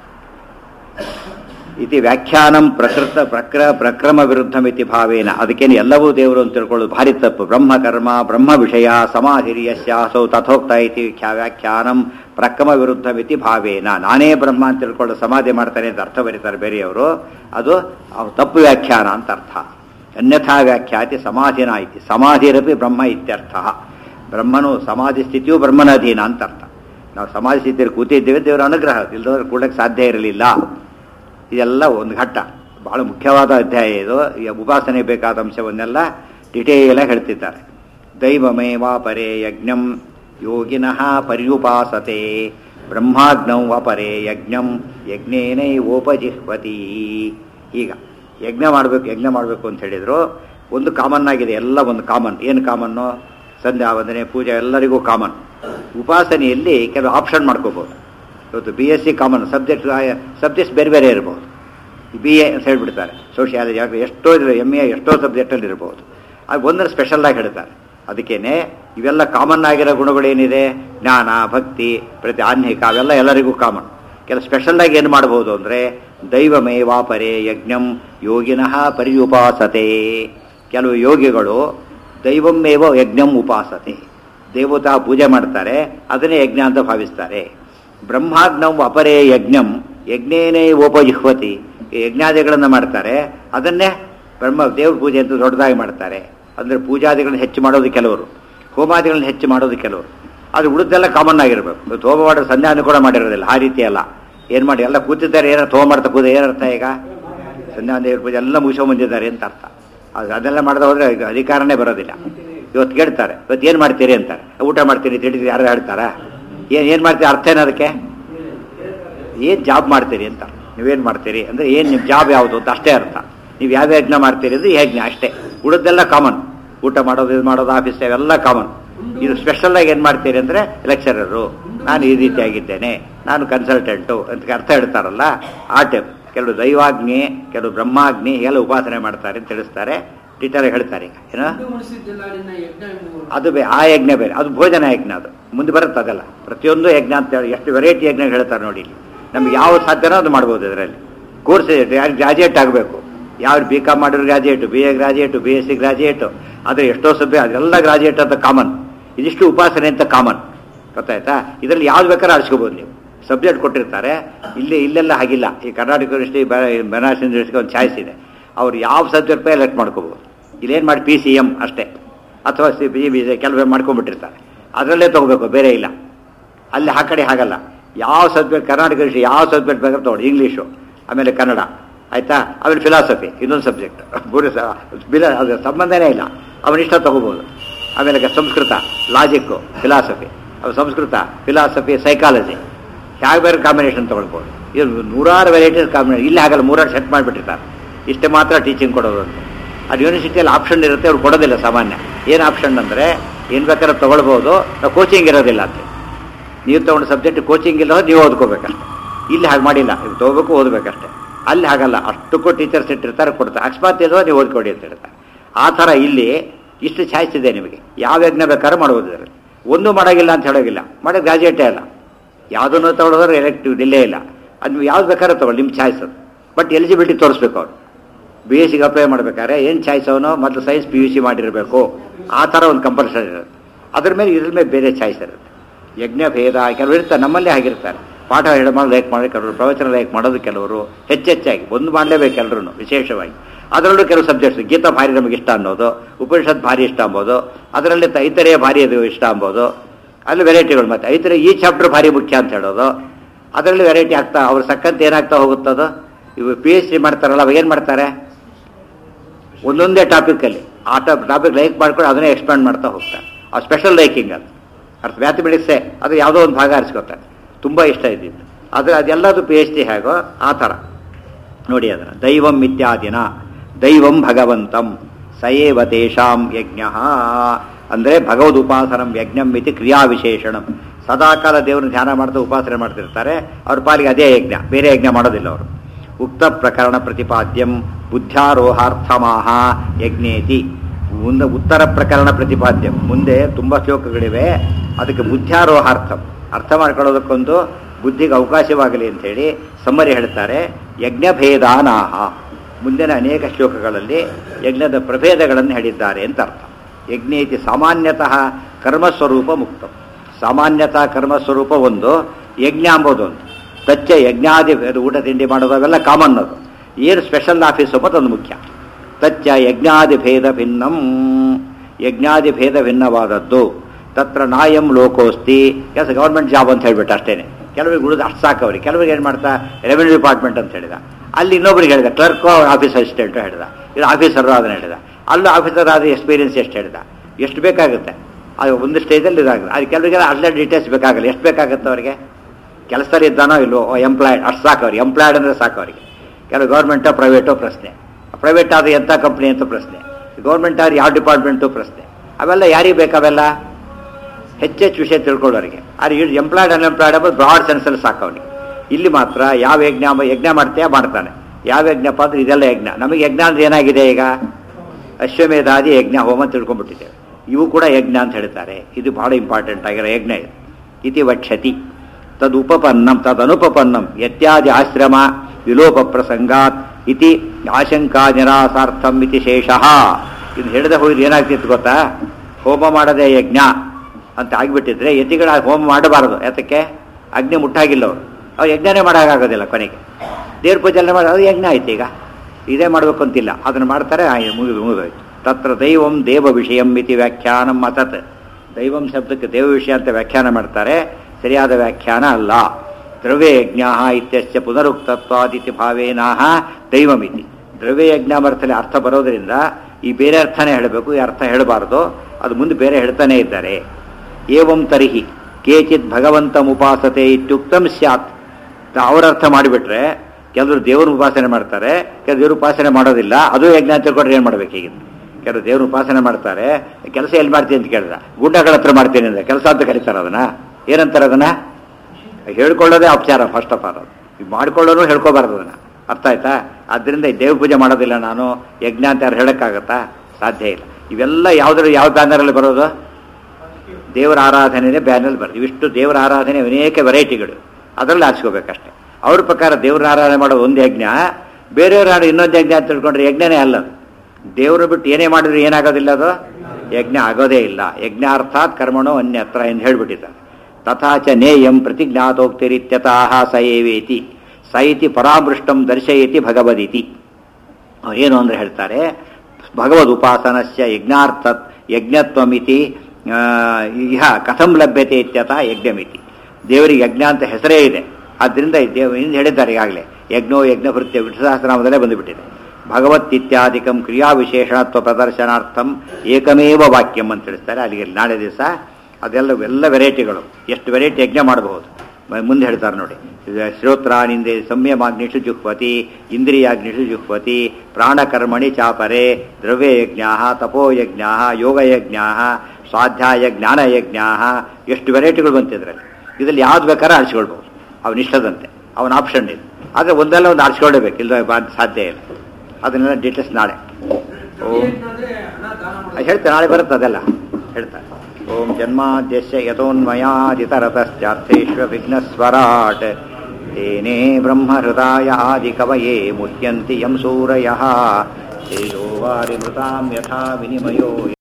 ಇತಿ ವ್ಯಾಖ್ಯಾನಂ ಪ್ರಕೃತ ಪ್ರಕ್ರ ಪ್ರಕ್ರಮ ವಿರುದ್ಧಮಿತಿ ಭಾವೇನ ಅದಕ್ಕೇನು ಎಲ್ಲವೂ ದೇವರು ಅಂತ ತಿಳ್ಕೊಳ್ಳೋದು ಭಾರಿ ತಪ್ಪು ಬ್ರಹ್ಮ ಕರ್ಮ ಬ್ರಹ್ಮ ವಿಷಯ ಸಮಾಧಿರಿಯಸ್ಯಾಸೌ ತಥೋಕ್ತ ಇತಿ ಖ್ಯಾ- ವ್ಯಾಖ್ಯಾನಂ ಪ್ರಕ್ರಮ ವಿರುದ್ಧಮಿತಿ ಭಾವೇನ ನಾನೇ ಬ್ರಹ್ಮ ಅಂತ ತಿಳ್ಕೊಳ್ಳೋ ಸಮಾಧಿ ಮಾಡ್ತಾನೆ ಅಂತ ಅರ್ಥ ಬರೀತಾರೆ ಬೇರೆಯವರು ಅದು ಅವ್ ತಪ್ಪು ವ್ಯಾಖ್ಯಾನ ಅಂತ ಅರ್ಥ ಅನ್ಯಥಾ ವ್ಯಾಖ್ಯಾತಿ ಸಮಾಧಿನ ಇತಿ ಸಮಾಧಿರಪಿ ಬ್ರಹ್ಮ ಇತ್ಯರ್ಥ ಬ್ರಹ್ಮನು ಸಮಾಧಿ ಸ್ಥಿತಿಯು ಬ್ರಹ್ಮನ ಅಧೀನ ಅಂತ ಅರ್ಥ ನಾವು ಸಮಾಧಿ ಸ್ಥಿತಿಯಲ್ಲಿ ಕೂತಿದ್ದೇವೆ ದೇವರ ಅನುಗ್ರಹ ಇಲ್ಲದವ್ರು ಕೂಡಕ್ಕೆ ಸಾಧ್ಯ ಇರಲಿಲ್ಲ ಇದೆಲ್ಲ ಒಂದು ಘಟ್ಟ ಬಹಳ ಮುಖ್ಯವಾದ ಅಧ್ಯಾಯ ಇದು ಈ ಉಪಾಸನೆ ಬೇಕಾದ ಅಂಶವನ್ನೆಲ್ಲ ಡಿಟೇಲಾಗಿ ಹೇಳ್ತಿದ್ದಾರೆ ದೈವಮೇವ ಪರೇ ಯಜ್ಞಂ ಯೋಗಿನಃ ಪರ್ಯುಪಾಸತೆ ಬ್ರಹ್ಮಾಗ್ನೌ ಅಪರೇ ಯಜ್ಞಂ ಯಜ್ಞೇನೇ ಓಪಜಿಹ್ವತಿ ಈಗ ಯಜ್ಞ ಮಾಡಬೇಕು ಯಜ್ಞ ಮಾಡಬೇಕು ಅಂತ ಹೇಳಿದ್ರು ಒಂದು ಕಾಮನ್ ಆಗಿದೆ ಎಲ್ಲ ಒಂದು ಕಾಮನ್ ಏನು ಕಾಮನ್ನು ಸಂಧ್ಯಾ ವಂದನೆ ಪೂಜೆ ಎಲ್ಲರಿಗೂ ಕಾಮನ್ ಉಪಾಸನೆಯಲ್ಲಿ ಕೆಲವು ಆಪ್ಷನ್ ಮಾಡ್ಕೋಬಹುದು ಇವತ್ತು B S C common subject subjects ಬೇರೆ ಬೇರೆ ಇರ್ಬೋದು ಬಿ ಎ ಅಂತ ಹೇಳ್ಬಿಡ್ತಾರೆ ಸೋಷಿಯಾಲಜಿ ಆಗಲಿ ಎಷ್ಟೋ ಇದ್ರೆ ಎಮ್ ಎ ಎಷ್ಟೋ ಸಬ್ಜೆಕ್ಟಲ್ಲಿ ಇರ್ಬೋದು ಅದು ಒಂದರ ಸ್ಪೆಷಲ್ಲಾಗಿ ಹೇಳ್ತಾರೆ ಅದಕ್ಕೇನೆ ಇವೆಲ್ಲ ಕಾಮನ್ ಆಗಿರೋ ಗುಣಗಳೇನಿದೆ ಜ್ಞಾನ ಭಕ್ತಿ ಪ್ರತಿ ಆನ್ಹಿಕ ಅವೆಲ್ಲ ಎಲ್ಲರಿಗೂ ಕಾಮನ್ ಕೆಲವು ಸ್ಪೆಷಲ್ಲಾಗಿ ಏನು ಮಾಡ್ಬೋದು ಅಂದರೆ ದೈವಮೇವಾಪರೇ ಯಜ್ಞಂ ಯೋಗಿನಃ ಪರ್ಯುಪಾಸತೆ ಕೆಲವು ಯೋಗಿಗಳು ದೈವಮೇವ ಯಜ್ಞಂ ಉಪಾಸತೆ ದೇವತಾ ಪೂಜೆ ಮಾಡ್ತಾರೆ ಅದನ್ನೇ ಯಜ್ಞ ಅಂತ ಭಾವಿಸ್ತಾರೆ ಬ್ರಹ್ಮಾಗ್ನಂ ಅಪರೇ ಯಜ್ಞಂ ಯಜ್ಞೇನೇ ಉಪಜಿಹ್ವತಿ ಯಜ್ಞಾದಿಗಳನ್ನು ಮಾಡ್ತಾರೆ ಅದನ್ನೇ ಬ್ರಹ್ಮ ದೇವ್ರ ಪೂಜೆ ಅಂತ ದೊಡ್ಡದಾಗಿ ಮಾಡ್ತಾರೆ ಅಂದರೆ ಪೂಜಾದಿಗಳನ್ನ ಹೆಚ್ಚು ಮಾಡೋದು ಕೆಲವರು ಹೋಮಾದಿಗಳನ್ನ ಹೆಚ್ಚು ಮಾಡೋದು ಕೆಲವರು ಅದು ಉಳಿದೆಲ್ಲ ಕಾಮನ್ ಆಗಿರ್ಬೇಕು ಇವತ್ತು ಹೋಮ ಮಾಡೋ ಸಂಧ್ಯಾನು ಕೂಡ ಮಾಡಿರೋದಿಲ್ಲ ಆ ರೀತಿ ಅಲ್ಲ ಏನು ಮಾಡಿ ಎಲ್ಲ ಕೂತಿದ್ದಾರೆ ಏನರ್ಥ ಹೋಮ ಮಾಡ್ತಾ ಕೂತ ಏನರ್ಥ ಈಗ ಸಂಧ್ಯಾ ದೇವ್ರ ಪೂಜೆ ಎಲ್ಲ ಮುಗಿಸೋ ಬಂದಿದ್ದಾರೆ ಅಂತ ಅರ್ಥ ಅದು ಅದೆಲ್ಲ ಮಾಡ್ದೆ ಹೋದ್ರೆ ಈಗ ಅಧಿಕಾರನೇ ಬರೋದಿಲ್ಲ ಇವತ್ತು ಕೇಳ್ತಾರೆ ಇವತ್ತು ಏನು ಮಾಡ್ತೀರಿ ಅಂತಾರೆ ಊಟ ಮಾಡ್ತೀರಿ ತಿಳಿತೀರಿ ಯಾರು ಹೇಳ್ತಾರಾ ಏನು ಏನು ಮಾಡ್ತೀರಿ ಅರ್ಥ ಏನು ಅದಕ್ಕೆ ಏನು ಜಾಬ್ ಮಾಡ್ತೀರಿ ಅಂತ ನೀವೇನು ಮಾಡ್ತೀರಿ ಅಂದರೆ ಏನು ನಿಮ್ಮ ಜಾಬ್ ಯಾವುದು ಅಂತ ಅಷ್ಟೇ ಅರ್ಥ ನೀವು ಯಾವ ಯಜ್ಞ ಮಾಡ್ತೀರಿ ಅಂದರೆ ಯಜ್ಞ ಅಷ್ಟೇ ಉಳಿದೆಲ್ಲ ಕಾಮನ್ ಊಟ ಮಾಡೋದು ಇದು ಮಾಡೋದು ಆಫೀಸ್ ಅವೆಲ್ಲ ಕಾಮನ್ ಇದು ಸ್ಪೆಷಲ್ ಆಗಿ ಏನು ಮಾಡ್ತೀರಿ ಅಂದರೆ ಲೆಕ್ಚರರು ನಾನು ಈ ರೀತಿಯಾಗಿದ್ದೇನೆ ನಾನು ಕನ್ಸಲ್ಟೆಂಟು ಅಂತ ಅರ್ಥ ಹೇಳ್ತಾರಲ್ಲ ಆ ಟೈಪ್ ಕೆಲವು ದೈವಾಗ್ನಿ ಕೆಲವು ಬ್ರಹ್ಮಾಗ್ನಿ ಎಲ್ಲ ಉಪಾಸನೆ ಮಾಡ್ತಾರೆ ಅಂತ ತಿಳಿಸ್ತಾರೆ ಟೀಚರ್ ಹೇಳ್ತಾರೆ ಈಗ ಏನೋ ಉಂಡು ಮುಡಿಸಿದ್ದಿಲ್ಲ ನಿನ್ನ ಯಜ್ಞ ಎಂಬುವರು. ಅದು ಬೇ ಆ ಯಜ್ಞ ಬೇರೆ ಅದು ಭೋಜನ ಯಜ್ಞ ಅದು ಮುಂದೆ ಬರುತ್ತೆ ಅದೆಲ್ಲ ಪ್ರತಿಯೊಂದು ಯಜ್ಞ ಅಂತ ಹೇಳಿ ಎಷ್ಟು ವೆರೈಟಿ ಯಜ್ಞ ಹೇಳ್ತಾರೆ ನೋಡಿ ಇಲ್ಲಿ ನಮ್ಗೆ ಯಾವ ಸಾಧ್ಯನೋ ಅದು ಮಾಡ್ಬೋದು ಇದರಲ್ಲಿ ಕೋರ್ಸ್ ಯಾರು ಗ್ರಾಜುಯೇಟ್ ಆಗಬೇಕು ಯಾವ ಬಿ ಕಾಮ್ ಮಾಡಿರೋ graduate B A graduate B S C graduate ಆದರೆ ಎಷ್ಟೋ ಸಭ್ಯ ಅದೆಲ್ಲ ಗ್ರಾಜುಯೇಟ್ ಅಂತ ಕಾಮನ್ ಇದಿಷ್ಟು ಉಪಾಸನೆ ಅಂತ ಕಾಮನ್ ಗೊತ್ತಾಯ್ತಾ ಇದರಲ್ಲಿ ಯಾವ್ದು ಬೇಕಾದ್ರೆ ಆರಿಸ್ಕೋಬೋದು ನೀವು ಸಬ್ಜೆಕ್ಟ್ ಕೊಟ್ಟಿರ್ತಾರೆ ಇಲ್ಲಿ ಇಲ್ಲೆಲ್ಲ ಹಾಗಿಲ್ಲ ಈ ಕರ್ನಾಟಕ ಯೂನಿವರ್ಸಿಟಿ ಬನಾರಸ್ ಯೂನಿವರ್ಸಿಟಿ ಒಂದು ಚಾಯ್ಸ್ ಇದೆ ಅವ್ರು ಯಾವ ಸಬ್ಜೆಕ್ಟ್ ಪೇ ಎಲೆಕ್ಟ್ ಮಾಡ್ಕೋಬೋದು ಇಲ್ಲೇನು ಮಾಡಿ ಪಿ ಸಿ ಎಮ್ ಅಷ್ಟೇ ಅಥವಾ ಸಿ ಬಿ ಬಿ ಕೆಲವು ಮಾಡ್ಕೊಂಡ್ಬಿಟ್ಟಿರ್ತಾರೆ ಅದರಲ್ಲೇ ತೊಗೋಬೇಕು ಬೇರೆ ಇಲ್ಲ ಅಲ್ಲಿ ಆ ಕಡೆ ಹಾಗಲ್ಲ ಯಾವ ಸಬ್ಜೆಕ್ಟ್ ಕರ್ನಾಟಕ ಯೂನಿವರ್ಸಿಟಿ ಯಾವ ಸಬ್ಜೆಕ್ಟ್ ಬೇಕಾದ್ರೆ ತೊಗೊಳ್ಳಿ ಇಂಗ್ಲೀಷು ಆಮೇಲೆ ಕನ್ನಡ ಆಯಿತಾ ಆಮೇಲೆ ಫಿಲಾಸಫಿ ಇನ್ನೊಂದು ಸಬ್ಜೆಕ್ಟ್ ಮೂರು ಸ ಬಿಲ ಅದು ಸಂಬಂಧನೇ ಇಲ್ಲ ಅವನಿಷ್ಟ ತೊಗೋಬೋದು ಆಮೇಲೆ ಗ- ಸಂಸ್ಕೃತ ಲಾಜಿಕ್ಕು ಫಿಲಾಸಫಿ ಅದು ಸಂಸ್ಕೃತ ಫಿಲಾಸಫಿ ಸೈಕಾಲಜಿ ಹೇಗೆ ಬೇರೆ ಕಾಂಬಿನೇಷನ್ ತೊಗೊಳ್ಬೋದು ಇದು ನೂರಾರು ವೆರೈಟೀಸ್ ಕಾಂಬಿನೇಷನ್ ಇಲ್ಲಿ ಹಾಗಲ್ಲ ಮೂರಾರು ಸೆಟ್ ಮಾಡಿಬಿಟ್ಟಿರ್ತಾರೆ ಇಷ್ಟೇ ಮಾತ್ರ ಟೀಚಿಂಗ್ ಕೊಡೋದು ಅಂತ ಅದು ಯೂನಿವರ್ಸಿಟಿಯಲ್ಲಿ ಆಪ್ಷನ್ ಇರುತ್ತೆ ಅವ್ರು ಕೊಡೋದಿಲ್ಲ ಸಾಮಾನ್ಯ ಏನು ಆಪ್ಷನ್ ಅಂದರೆ ಏನು ಬೇಕಾದ್ರೆ ತೊಗೊಳ್ಬೋದು ನಾವು ಕೋಚಿಂಗ್ ಇರೋದಿಲ್ಲ ಅಂತ ನೀವು ತೊಗೊಂಡು ಸಬ್ಜೆಕ್ಟ್ ಕೋಚಿಂಗ್ ಇಲ್ಲ ನೀವು ಓದ್ಕೋಬೇಕಷ್ಟೆ ಇಲ್ಲಿ ಹಾಗೆ ಮಾಡಿಲ್ಲ ನೀವು ತೊಗೋಬೇಕು ಓದಬೇಕಷ್ಟೆ ಅಲ್ಲಿ ಹಾಗಲ್ಲ ಅಷ್ಟಕ್ಕೂ ಟೀಚರ್ಸ್ ಇಟ್ಟಿರ್ತಾರೆ ಕೊಡ್ತಾರೆ ಅಕಸ್ಮಾತ್ ಇಲ್ವೋ ನೀವು ಓದ್ಕೊಡಿ ಅಂತ ಹೇಳ್ತಾರೆ ಆ ಥರ ಇಲ್ಲಿ ಇಷ್ಟು ಚಾಯ್ಸ್ ಇದೆ ನಿಮಗೆ ಯಾವ ಯಜ್ಞ ಬೇಕಾದ್ರೂ ಮಾಡ್ಬೋದು ಇದರಲ್ಲಿ ಒಂದು ಮಾಡೋಗಿಲ್ಲ ಅಂತ ಹೇಳೋಗಿಲ್ಲ ಮಾಡೋದು ಗ್ರಾಜುಯೇಟೇ ಅಲ್ಲ ಯಾವುದನ್ನು ತಗೊಳ್ಳೋದ್ರೆ ಎಲೆಕ್ಟಿವ್ ಇಲ್ಲೇ ಇಲ್ಲ ಅದು ಯಾವ್ದು ಬೇಕಾದ್ರೆ ತಗೊಳ್ಳಿ ನಿಮ್ಮ ಚಾಯ್ಸ್ ಅದು ಬಟ್ ಎಲಿಜಿಬಿಲಿಟಿ ತೋರಿಸ್ಬೇಕು ಅವ್ರು ಬಿ ಎಸ್ ಸಿಗೆ ಅಪ್ಲೈ ಮಾಡ್ಬೇಕಾದ್ರೆ ಏನು ಚಾಯ್ಸ್ ಅವನು ಮತ್ತು ಸೈನ್ಸ್ ಪಿ ಯು ಸಿ ಮಾಡಿರಬೇಕು ಆ ಥರ ಒಂದು ಕಂಪಲ್ಸರಿ ಇರುತ್ತೆ ಅದ್ರ ಮೇಲೆ ಇದ್ರ ಮೇಲೆ ಬೇರೆ ಚಾಯ್ಸ್ ಇರುತ್ತೆ ಯಜ್ಞ ಭೇದ ಕೆಲವರು ಇರ್ತಾರೆ ನಮ್ಮಲ್ಲೇ ಆಗಿರ್ತಾರೆ ಪಾಠ ಹೇಳ ಮಾಡಿ ಲೈಕ್ ಮಾಡಿ ಕೆಲವರು ಪ್ರವಚನ ಲೈಕ್ ಮಾಡೋದು ಕೆಲವರು ಹೆಚ್ಚೆಚ್ಚಾಗಿ ಒಂದು ಮಾಡಲೇಬೇಕು ಎಲ್ಲರೂ ವಿಶೇಷವಾಗಿ ಅದರಲ್ಲೂ ಕೆಲವು ಸಬ್ಜೆಕ್ಟ್ಸ್ ಗೀತಾ ಭಾರಿ ನಮಗೆ ಇಷ್ಟ ಅನ್ನೋದು ಉಪನಿಷತ್ ಭಾರಿ ಇಷ್ಟ ಅಂಬೋದು ಅದರಲ್ಲಿ ತ- ಐತರೆಯ ಭಾರಿ ಅದು ಇಷ್ಟ ಅಂಬೋದು ಅಲ್ಲಿ ವೆರೈಟಿಗಳು ಮತ್ತೆ ಐತರೆ ಈ ಚಾಪ್ಟರ್ ಭಾರಿ ಮುಖ್ಯ ಅಂತ ಹೇಳೋದು ಅದರಲ್ಲಿ ವೆರೈಟಿ ಆಗ್ತಾ ಅವ್ರ ಸಕ್ಕಂತ ಏನಾಗ್ತಾ ಹೋಗುತ್ತದು ಇವು ಪಿ ಎಚ್ ಡಿ ಮಾಡ್ತಾರಲ್ಲ ಅವಾಗ ಏನು ಮಾಡ್ತಾರೆ ಒಂದೊಂದೇ ಟಾಪಿಕಲ್ಲಿ ಆ ಟಾಪಿಕ್ ಲೈಕ್ ಮಾಡ್ಕೊಂಡು ಅದನ್ನೇ ಎಕ್ಸ್ಪ್ಯಾಂಡ್ ಮಾಡ್ತಾ ಹೋಗ್ತಾರೆ ಆ ಸ್ಪೆಷಲ್ ಲೈಕಿಂಗ್ ಅದು ಅರ್ಥ ಮ್ಯಾಥಮೆಟಿಕ್ಸೇ ಅದು ಯಾವುದೋ ಒಂದು ಭಾಗ ಆರಿಸ್ಕೊತಾರೆ ತುಂಬ ಇಷ್ಟ ಇದ್ದಿದ್ದು ಆದರೆ ಅದೆಲ್ಲದು ಪಿ ಎಚ್ ಡಿ ಹೇಗೋ ಆ ಥರ ನೋಡಿ ಅದನ್ನು ದೈವಂ ಇತ್ಯಾದಿನ ದೈವಂ ಭಗವಂತಂ ಸಯೇವ ತೇಷಾಂ ಯಜ್ಞ ಅಂದರೆ ಭಗವದ್ ಉಪಾಸನಂ ಯಜ್ಞಂ ಇತಿ ಕ್ರಿಯಾ ವಿಶೇಷಣಂ ಸದಾಕಾಲ ದೇವರನ್ನ ಧ್ಯಾನ ಮಾಡ್ತಾ ಉಪಾಸನೆ ಮಾಡ್ತಿರ್ತಾರೆ ಅವ್ರ ಪಾಲಿಗೆ ಅದೇ ಯಜ್ಞ ಬೇರೆ ಯಜ್ಞ ಮಾಡೋದಿಲ್ಲ ಅವರು ಉಕ್ತ ಪ್ರಕರಣ ಪ್ರತಿಪಾದ್ಯಂ ಬುದ್ಧ್ಯಾರೋಹಾರ್ಥಮಾಹ ಯಜ್ಞೇತಿ ಮುಂದೆ ಉತ್ತರ ಪ್ರಕರಣ ಪ್ರತಿಪಾದ್ಯ ಮುಂದೆ ತುಂಬ ಶ್ಲೋಕಗಳಿವೆ ಅದಕ್ಕೆ ಬುದ್ಧ್ಯಾರೋಹಾರ್ಥಂ ಅರ್ಥ ಮಾಡ್ಕೊಳ್ಳೋದಕ್ಕೊಂದು ಬುದ್ಧಿಗೆ ಅವಕಾಶವಾಗಲಿ ಅಂತೇಳಿ ಸಮ್ಮರಿ ಹೇಳ್ತಾರೆ ಯಜ್ಞಭೇದಾನಾಹ ಮುಂದಿನ ಅನೇಕ ಶ್ಲೋಕಗಳಲ್ಲಿ ಯಜ್ಞದ ಪ್ರಭೇದಗಳನ್ನು ಹೇಳಿದ್ದಾರೆ ಅಂತ ಅರ್ಥ ಯಜ್ಞೇತಿ ಸಾಮಾನ್ಯತಃ ಕರ್ಮಸ್ವರೂಪ ಮುಕ್ತ ಸಾಮಾನ್ಯತಃ ಕರ್ಮಸ್ವರೂಪ ಒಂದು ಯಜ್ಞ ಅಂಬೋದು ಒಂದು ತಚ್ಚ ಯಜ್ಞಾದಿ ಅದು ಊಟ ತಿಂಡಿ ಮಾಡೋದು ಅವೆಲ್ಲ ಕಾಮನ್ ಅದು ಏನು ಸ್ಪೆಷಲ್ ಆಫೀಸ್ ಅಂಬೋದು ಒಂದು ಮುಖ್ಯ ತಚ್ಚ ಯಜ್ಞಾದಿ ಭೇದ ಭಿನ್ನಂ ಯಜ್ಞಾದಿ ಭೇದ ಭಿನ್ನವಾದದ್ದು ತತ್ರ ನಾಯಂ ಲೋಕೋಸ್ತಿ ಕೆಲಸ ಗೌರ್ಮೆಂಟ್ ಜಾಬ್ ಅಂತ ಹೇಳ್ಬಿಟ್ಟು ಅಷ್ಟೇನೆ ಕೆಲವರಿಗೆ ಉಳಿದು ಅಷ್ಟು ಸಾಕು ಅವ್ರಿಗೆ ಕೆಲವರಿಗೆ ಏನು ಮಾಡ್ತಾ ರೆವೆನ್ಯೂ ಡಿಪಾರ್ಟ್ಮೆಂಟ್ ಅಂತ ಹೇಳಿದ ಅಲ್ಲಿ ಇನ್ನೊಬ್ರಿಗೆ ಹೇಳಿದ ಕ್ಲರ್ಕು ಆಫೀಸ್ ಅಸಿಸ್ಟೆಂಟು ಹೇಳಿದ ಇದು ಆಫೀಸರು ಅದನ್ನ ಹೇಳಿದ ಅಲ್ಲೂ ಆಫೀಸರ್ ಆದ ಎಕ್ಸ್ಪೀರಿಯನ್ಸ್ ಎಷ್ಟು ಹೇಳಿದ ಎಷ್ಟು ಬೇಕಾಗುತ್ತೆ ಅದು ಒಂದು ಸ್ಟೇಜಲ್ಲಿ ಇದಾಗುತ್ತೆ ಅದು ಕೆಲವರಿಗೆಲ್ಲ ಅಲ್ಲೇ ಡೀಟೇಲ್ಸ್ ಬೇಕಾಗಲ್ಲ ಎಷ್ಟು ಬೇಕಾಗುತ್ತೆ ಅವರಿಗೆ ಕೆಲಸದಲ್ಲಿ ಇದ್ದಾನೋ ಇಲ್ವೋ ಎಂಪ್ಲಾಯ್ಡ್ ಅಷ್ಟು ಸಾಕು ಅವ್ರಿಗೆ ಎಂಪ್ಲಾಯ್ಡ್ ಅಂದರೆ ಸಾಕು ಅವರಿಗೆ ಕೆಲವು ಗೌರ್ಮೆಂಟೋ ಪ್ರೈವೇಟೋ ಪ್ರಶ್ನೆ ಪ್ರೈವೇಟ್ ಆದ್ರೆ ಎಂಥ ಕಂಪ್ನಿ ಅಂತ ಪ್ರಶ್ನೆ ಗೌರ್ಮೆಂಟ್ ಆದ್ರೆ ಯಾವ ಡಿಪಾರ್ಟ್ಮೆಂಟು ಪ್ರಶ್ನೆ ಅವೆಲ್ಲ ಯಾರಿಗೆ ಬೇಕಾವೆಲ್ಲ ಹೆಚ್ಚೆಚ್ಚು ವಿಷಯ ತಿಳ್ಕೊಳ್ಳೋರಿಗೆ ಆದರೆ ಇವ್ರು ಎಂಪ್ಲಾಯ್ಡ್ ಅನ್ಎಂಪ್ಲಾಯ್ಡ್ ಅನ್ನೋದು ಬ್ರಾಡ್ ಸೆನ್ಸಲ್ಲಿ ಸಾಕು ಅವನಿಗೆ ಇಲ್ಲಿ ಮಾತ್ರ ಯಾವ ಯಜ್ಞ ಯಜ್ಞ ಮಾಡ್ತೀಯಾ ಮಾಡ್ತಾನೆ ಯಾವ ಯಜ್ಞಪ್ಪ ಅಂದ್ರೆ ಇದೆಲ್ಲ ಯಜ್ಞ ನಮಗೆ ಯಜ್ಞ ಅಂದ್ರೆ ಏನಾಗಿದೆ ಈಗ ಅಶ್ವಮೇಧಾದಿ ಯಜ್ಞ ಹೋಮ ತಿಳ್ಕೊಂಡ್ಬಿಟ್ಟಿದ್ದೇವೆ ಇವು ಕೂಡ ಯಜ್ಞ ಅಂತ ಹೇಳ್ತಾರೆ ಇದು ಬಹಳ ಇಂಪಾರ್ಟೆಂಟ್ ಆಗಿರೋ ಯಜ್ಞ ಇದು ಇತಿ ವಕ್ಷತಿ ತದುಪಪನ್ನಂ ತದನುಪಪನ್ನಂ ಯತ್ಯಾದಿ ಆಶ್ರಮ ವಿಲೋಪ ಪ್ರಸಂಗಾತ್ ಇತಿ ಆಶಂಕಾ ನಿರಾಸಾರ್ಥಂ ಇತಿ ಶೇಷಃ ಇದು ಹೇಳಿದ ಹೋಗಿದ್ದು ಏನಾಗ್ತಿತ್ತು ಗೊತ್ತಾ ಹೋಮ ಮಾಡದೆ ಯಜ್ಞ ಅಂತ ಆಗಿಬಿಟ್ಟಿದ್ರೆ ಯತಿಗಳ ಹೋಮ ಮಾಡಬಾರದು ಯಾತಕ್ಕೆ ಅಗ್ನಿ ಮುಟ್ಟಾಗಿಲ್ಲ ಅವರು ಅವ್ರು ಯಜ್ಞನೇ ಮಾಡೋಕ್ಕಾಗೋದಿಲ್ಲ ಕೊನೆಗೆ ದೇವ್ರ ಪೂಜೆಲ್ಲ ಮಾಡಿ ಅದು ಯಜ್ಞ ಆಯ್ತು ಈಗ ಇದೇ ಮಾಡಬೇಕು ಅಂತಿಲ್ಲ ಅದನ್ನು ಮಾಡ್ತಾರೆ ಆ, ಮುಗಿದು ಮುಗಿದೋಯ್ತು ತತ್ರ ದೈವಂ ದೇವ ವಿಷಯಂ ಇತಿ ವ್ಯಾಖ್ಯಾನಂ ಅತತ್ ದೈವಂ ಶಬ್ದಕ್ಕೆ ದೇವ ವಿಷಯ ಅಂತ ವ್ಯಾಖ್ಯಾನ ಮಾಡ್ತಾರೆ ಸರಿಯಾದ ವ್ಯಾಖ್ಯಾನ ಅಲ್ಲ ದ್ರವ್ಯಯಜ್ಞ ಇತ್ಯಸ್ಯ ಪುನರುಕ್ತತ್ವಾದಿತಿ ಭಾವೇನಾಹ ದೈವಮಿತಿ ದ್ರವ್ಯಯಜ್ಞ ಅರ್ಥದಲ್ಲಿ ಅರ್ಥ ಬರೋದರಿಂದ ಈ ಬೇರೆ ಅರ್ಥನೇ ಹೇಳಬೇಕು ಈ ಅರ್ಥ ಹೇಳಬಾರದು ಅದು ಮುಂದೆ ಬೇರೆ ಹೇಳ್ತಾನೆ ಇದ್ದಾರೆ ಏವಂ ತರ್ಹಿ ಕೇಚಿತ್ ಭಗವಂತಂ ಉಪಾಸತೆ ಇತ್ಯುಕ್ತಂ ಸ್ಯಾತ್ ಅವ್ರ ಅರ್ಥ ಮಾಡಿಬಿಟ್ರೆ ಕೆಲವರು ದೇವ್ರ ಉಪಾಸನೆ ಮಾಡ್ತಾರೆ ಕೆಲವು ದೇವ್ರ ಉಪಾಸನೆ ಮಾಡೋದಿಲ್ಲ ಅದು ಯಜ್ಞ ಅಂತ ತಿಳ್ಕೊಂಡ್ರೆ ಏನು ಮಾಡ್ಬೇಕು ಈಗ ಕೆಲವು ದೇವ್ರ ಉಪಾಸನೆ ಮಾಡ್ತಾರೆ ಕೆಲಸ ಎಲ್ಲಿ ಮಾಡ್ತೀನಿ ಅಂತ ಕೇಳಿದ ಗುಡ್ಡಗಳ ಹತ್ರ ಮಾಡ್ತೀನಿ ಅಂದ್ರೆ ಕೆಲಸ ಅಂತ ಕರೀತಾರೆ ಅದನ್ನ ಏನಂತಾರೆ ಅದನ್ನ ಹೇಳ್ಕೊಳ್ಳೋದೇ ಅಪಚಾರ ಫಸ್ಟ್ ಆಫ್ ಆಲ್ ಅದು ಈಗ ಮಾಡ್ಕೊಳ್ಳೋನು ಹೇಳ್ಕೋಬಾರ್ದು ಅದನ್ನ ಅರ್ಥ ಆಯ್ತಾ ಆದ್ದರಿಂದ ಈ ದೇವ್ರ ಪೂಜೆ ಮಾಡೋದಿಲ್ಲ ನಾನು ಯಜ್ಞ ಅಂತ ಯಾರು ಹೇಳೋಕ್ಕಾಗತ್ತಾ ಸಾಧ್ಯ ಇಲ್ಲ ಇವೆಲ್ಲ ಯಾವ್ದ್ರ ಯಾವ ಬ್ಯಾನರಲ್ಲಿ ಬರೋದು ದೇವರ ಆರಾಧನೆನೇ ಬ್ಯಾನಲ್ಲಿ ಬರೋದು ಇವಿಷ್ಟು ದೇವರ ಆರಾಧನೆ ಅನೇಕ ವೆರೈಟಿಗಳು ಅದರಲ್ಲಿ ಆರಿಸ್ಕೋಬೇಕಷ್ಟೆ ಅವ್ರ ಪ್ರಕಾರ ದೇವ್ರ ಆರಾಧನೆ ಮಾಡೋದು ಒಂದು ಯಜ್ಞ ಬೇರೆಯವ್ರ ಹಾಡು ಇನ್ನೊಂದು ಯಜ್ಞ ಅಂತ ತಿಳ್ಕೊಂಡ್ರೆ ಯಜ್ಞನೇ ಅಲ್ಲ ಅದು. ದೇವರು ಬಿಟ್ಟು ಏನೇ ಮಾಡಿದ್ರು ಏನಾಗೋದಿಲ್ಲ ಅದು ಯಜ್ಞ ಆಗೋದೇ ಇಲ್ಲ ಯಜ್ಞ ಅರ್ಥಾತ್ ಕರ್ಮಣೋ ಅನ್ಯತ್ರ ಎಂದು ಹೇಳ್ಬಿಟ್ಟಿದ್ದಾರೆ ತಥಾಚ ನೇಯಂ ಪ್ರತಿಜ್ಞಾತೋಕ್ತಿರಿತ್ಯತಃ ಸ ಏವೇತಿ ಸ ಇತಿ ಪರಾಮೃಷ್ಟಂ ದರ್ಶಯತಿ ಭಗವದಿತಿ ಅವ್ರು ಏನು ಅಂದ್ರೆ ಹೇಳ್ತಾರೆ ಭಗವದ್ ಉಪಾಸನಸ್ಯ ಯಜ್ಞಾರ್ಥ ಯಜ್ಞತ್ವಮಿತಿ ಆ, ಇಹ ಕಥಂ ಲಭ್ಯತೆ ಇತ್ಯತಃ ಯಜ್ಞಮಿತಿ ದೇವರಿಗೆ ಯಜ್ಞ ಅಂತ ಹೆಸರೇ ಇದೆ ಆದ್ದರಿಂದ ಈ ದೇವ ಹಿಂದೆ ಹೇಳಿದ್ದಾರೆ ಈಗಾಗಲೇ ಯಜ್ಞೋ ಯಜ್ಞ ಭೃತ್ಯ ವಿಠಸಹಸ್ರನಾಮದಲ್ಲೇ ಬಂದುಬಿಟ್ಟಿದೆ ಭಗವತ್ ಇತ್ಯಾದಿಕಂ ಕ್ರಿಯಾ ವಿಶೇಷಣತ್ವ ಪ್ರದರ್ಶನಾರ್ಥಂ ಏಕಮೇವ ವಾಕ್ಯಂ ಅಂತ ತಿಳಿಸ್ತಾರೆ ಅಲ್ಲಿಗೆ ನಾಳೆ ದಿವಸ ಅದೆಲ್ಲ ಎಲ್ಲ ವೆರೈಟಿಗಳು ಎಷ್ಟು ವೆರೈಟಿ ಯಜ್ಞ ಮಾಡಬಹುದು ಮ- ಮುಂದೆ ಹೇಳ್ತಾರೆ ನೋಡಿ ಇದು ಶ್ರೋತ್ರಾನಿಂದೆ ಸಂಯಮಾಗ್ನಿಷು ಜುಹ್ವತಿ ಇಂದ್ರಿಯಾಗ್ನಿಷು ಜುಹ್ವತಿ ಪ್ರಾಣಕರ್ಮಣಿ ಚಾಪರೆ ದ್ರವ್ಯಯಜ್ಞ ತಪೋಯಜ್ಞ ಯೋಗಯಜ್ಞ ಸ್ವಾಧ್ಯಾಯ ಜ್ಞಾನಯಜ್ಞ ಎಷ್ಟು ವೆರೈಟಿಗಳು ಬಂತಿದ್ರಲ್ಲಿ ಇದರಲ್ಲಿ ಯಾವ್ದು ಬೇಕಾದ್ರೆ ಆರಿಸ್ಕೊಳ್ಬಹುದು ಅವನ ಇಷ್ಟದಂತೆ ಅವನ ಆಪ್ಷನ್ ಇದೆ ಆದರೆ ಒಂದಲ್ಲ ಒಂದು ಆರಿಸ್ಕೊಳ್ಳೇಬೇಕು ಇಲ್ಲ ಬಾ- ಸಾಧ್ಯ ಇಲ್ಲ ಅದನ್ನೆಲ್ಲ ಡೀಟೇಲ್ಸ್ ನಾಳೆ ಓ ಅಂದ್ರೆ ಹಣ ದಾನ ಅದು ಹೇಳ್ತಾರೆ ನಾಳೆ ಬರುತ್ತೆ ಅದೆಲ್ಲ ಹೇಳ್ತಾರೆ ಓಂ ಜನ್ಮಾದ್ಯಸ್ಯ ಯತೋನ್ಮಯಾದಿತರತಶ್ಚಾರ್ಥೇष्वविघ्नस्वराट् तेने ब्रह्महृदाय आदिकवये मुह्यन्ति यं सूरयः तेजो वारिमृतां यथा विनिमयो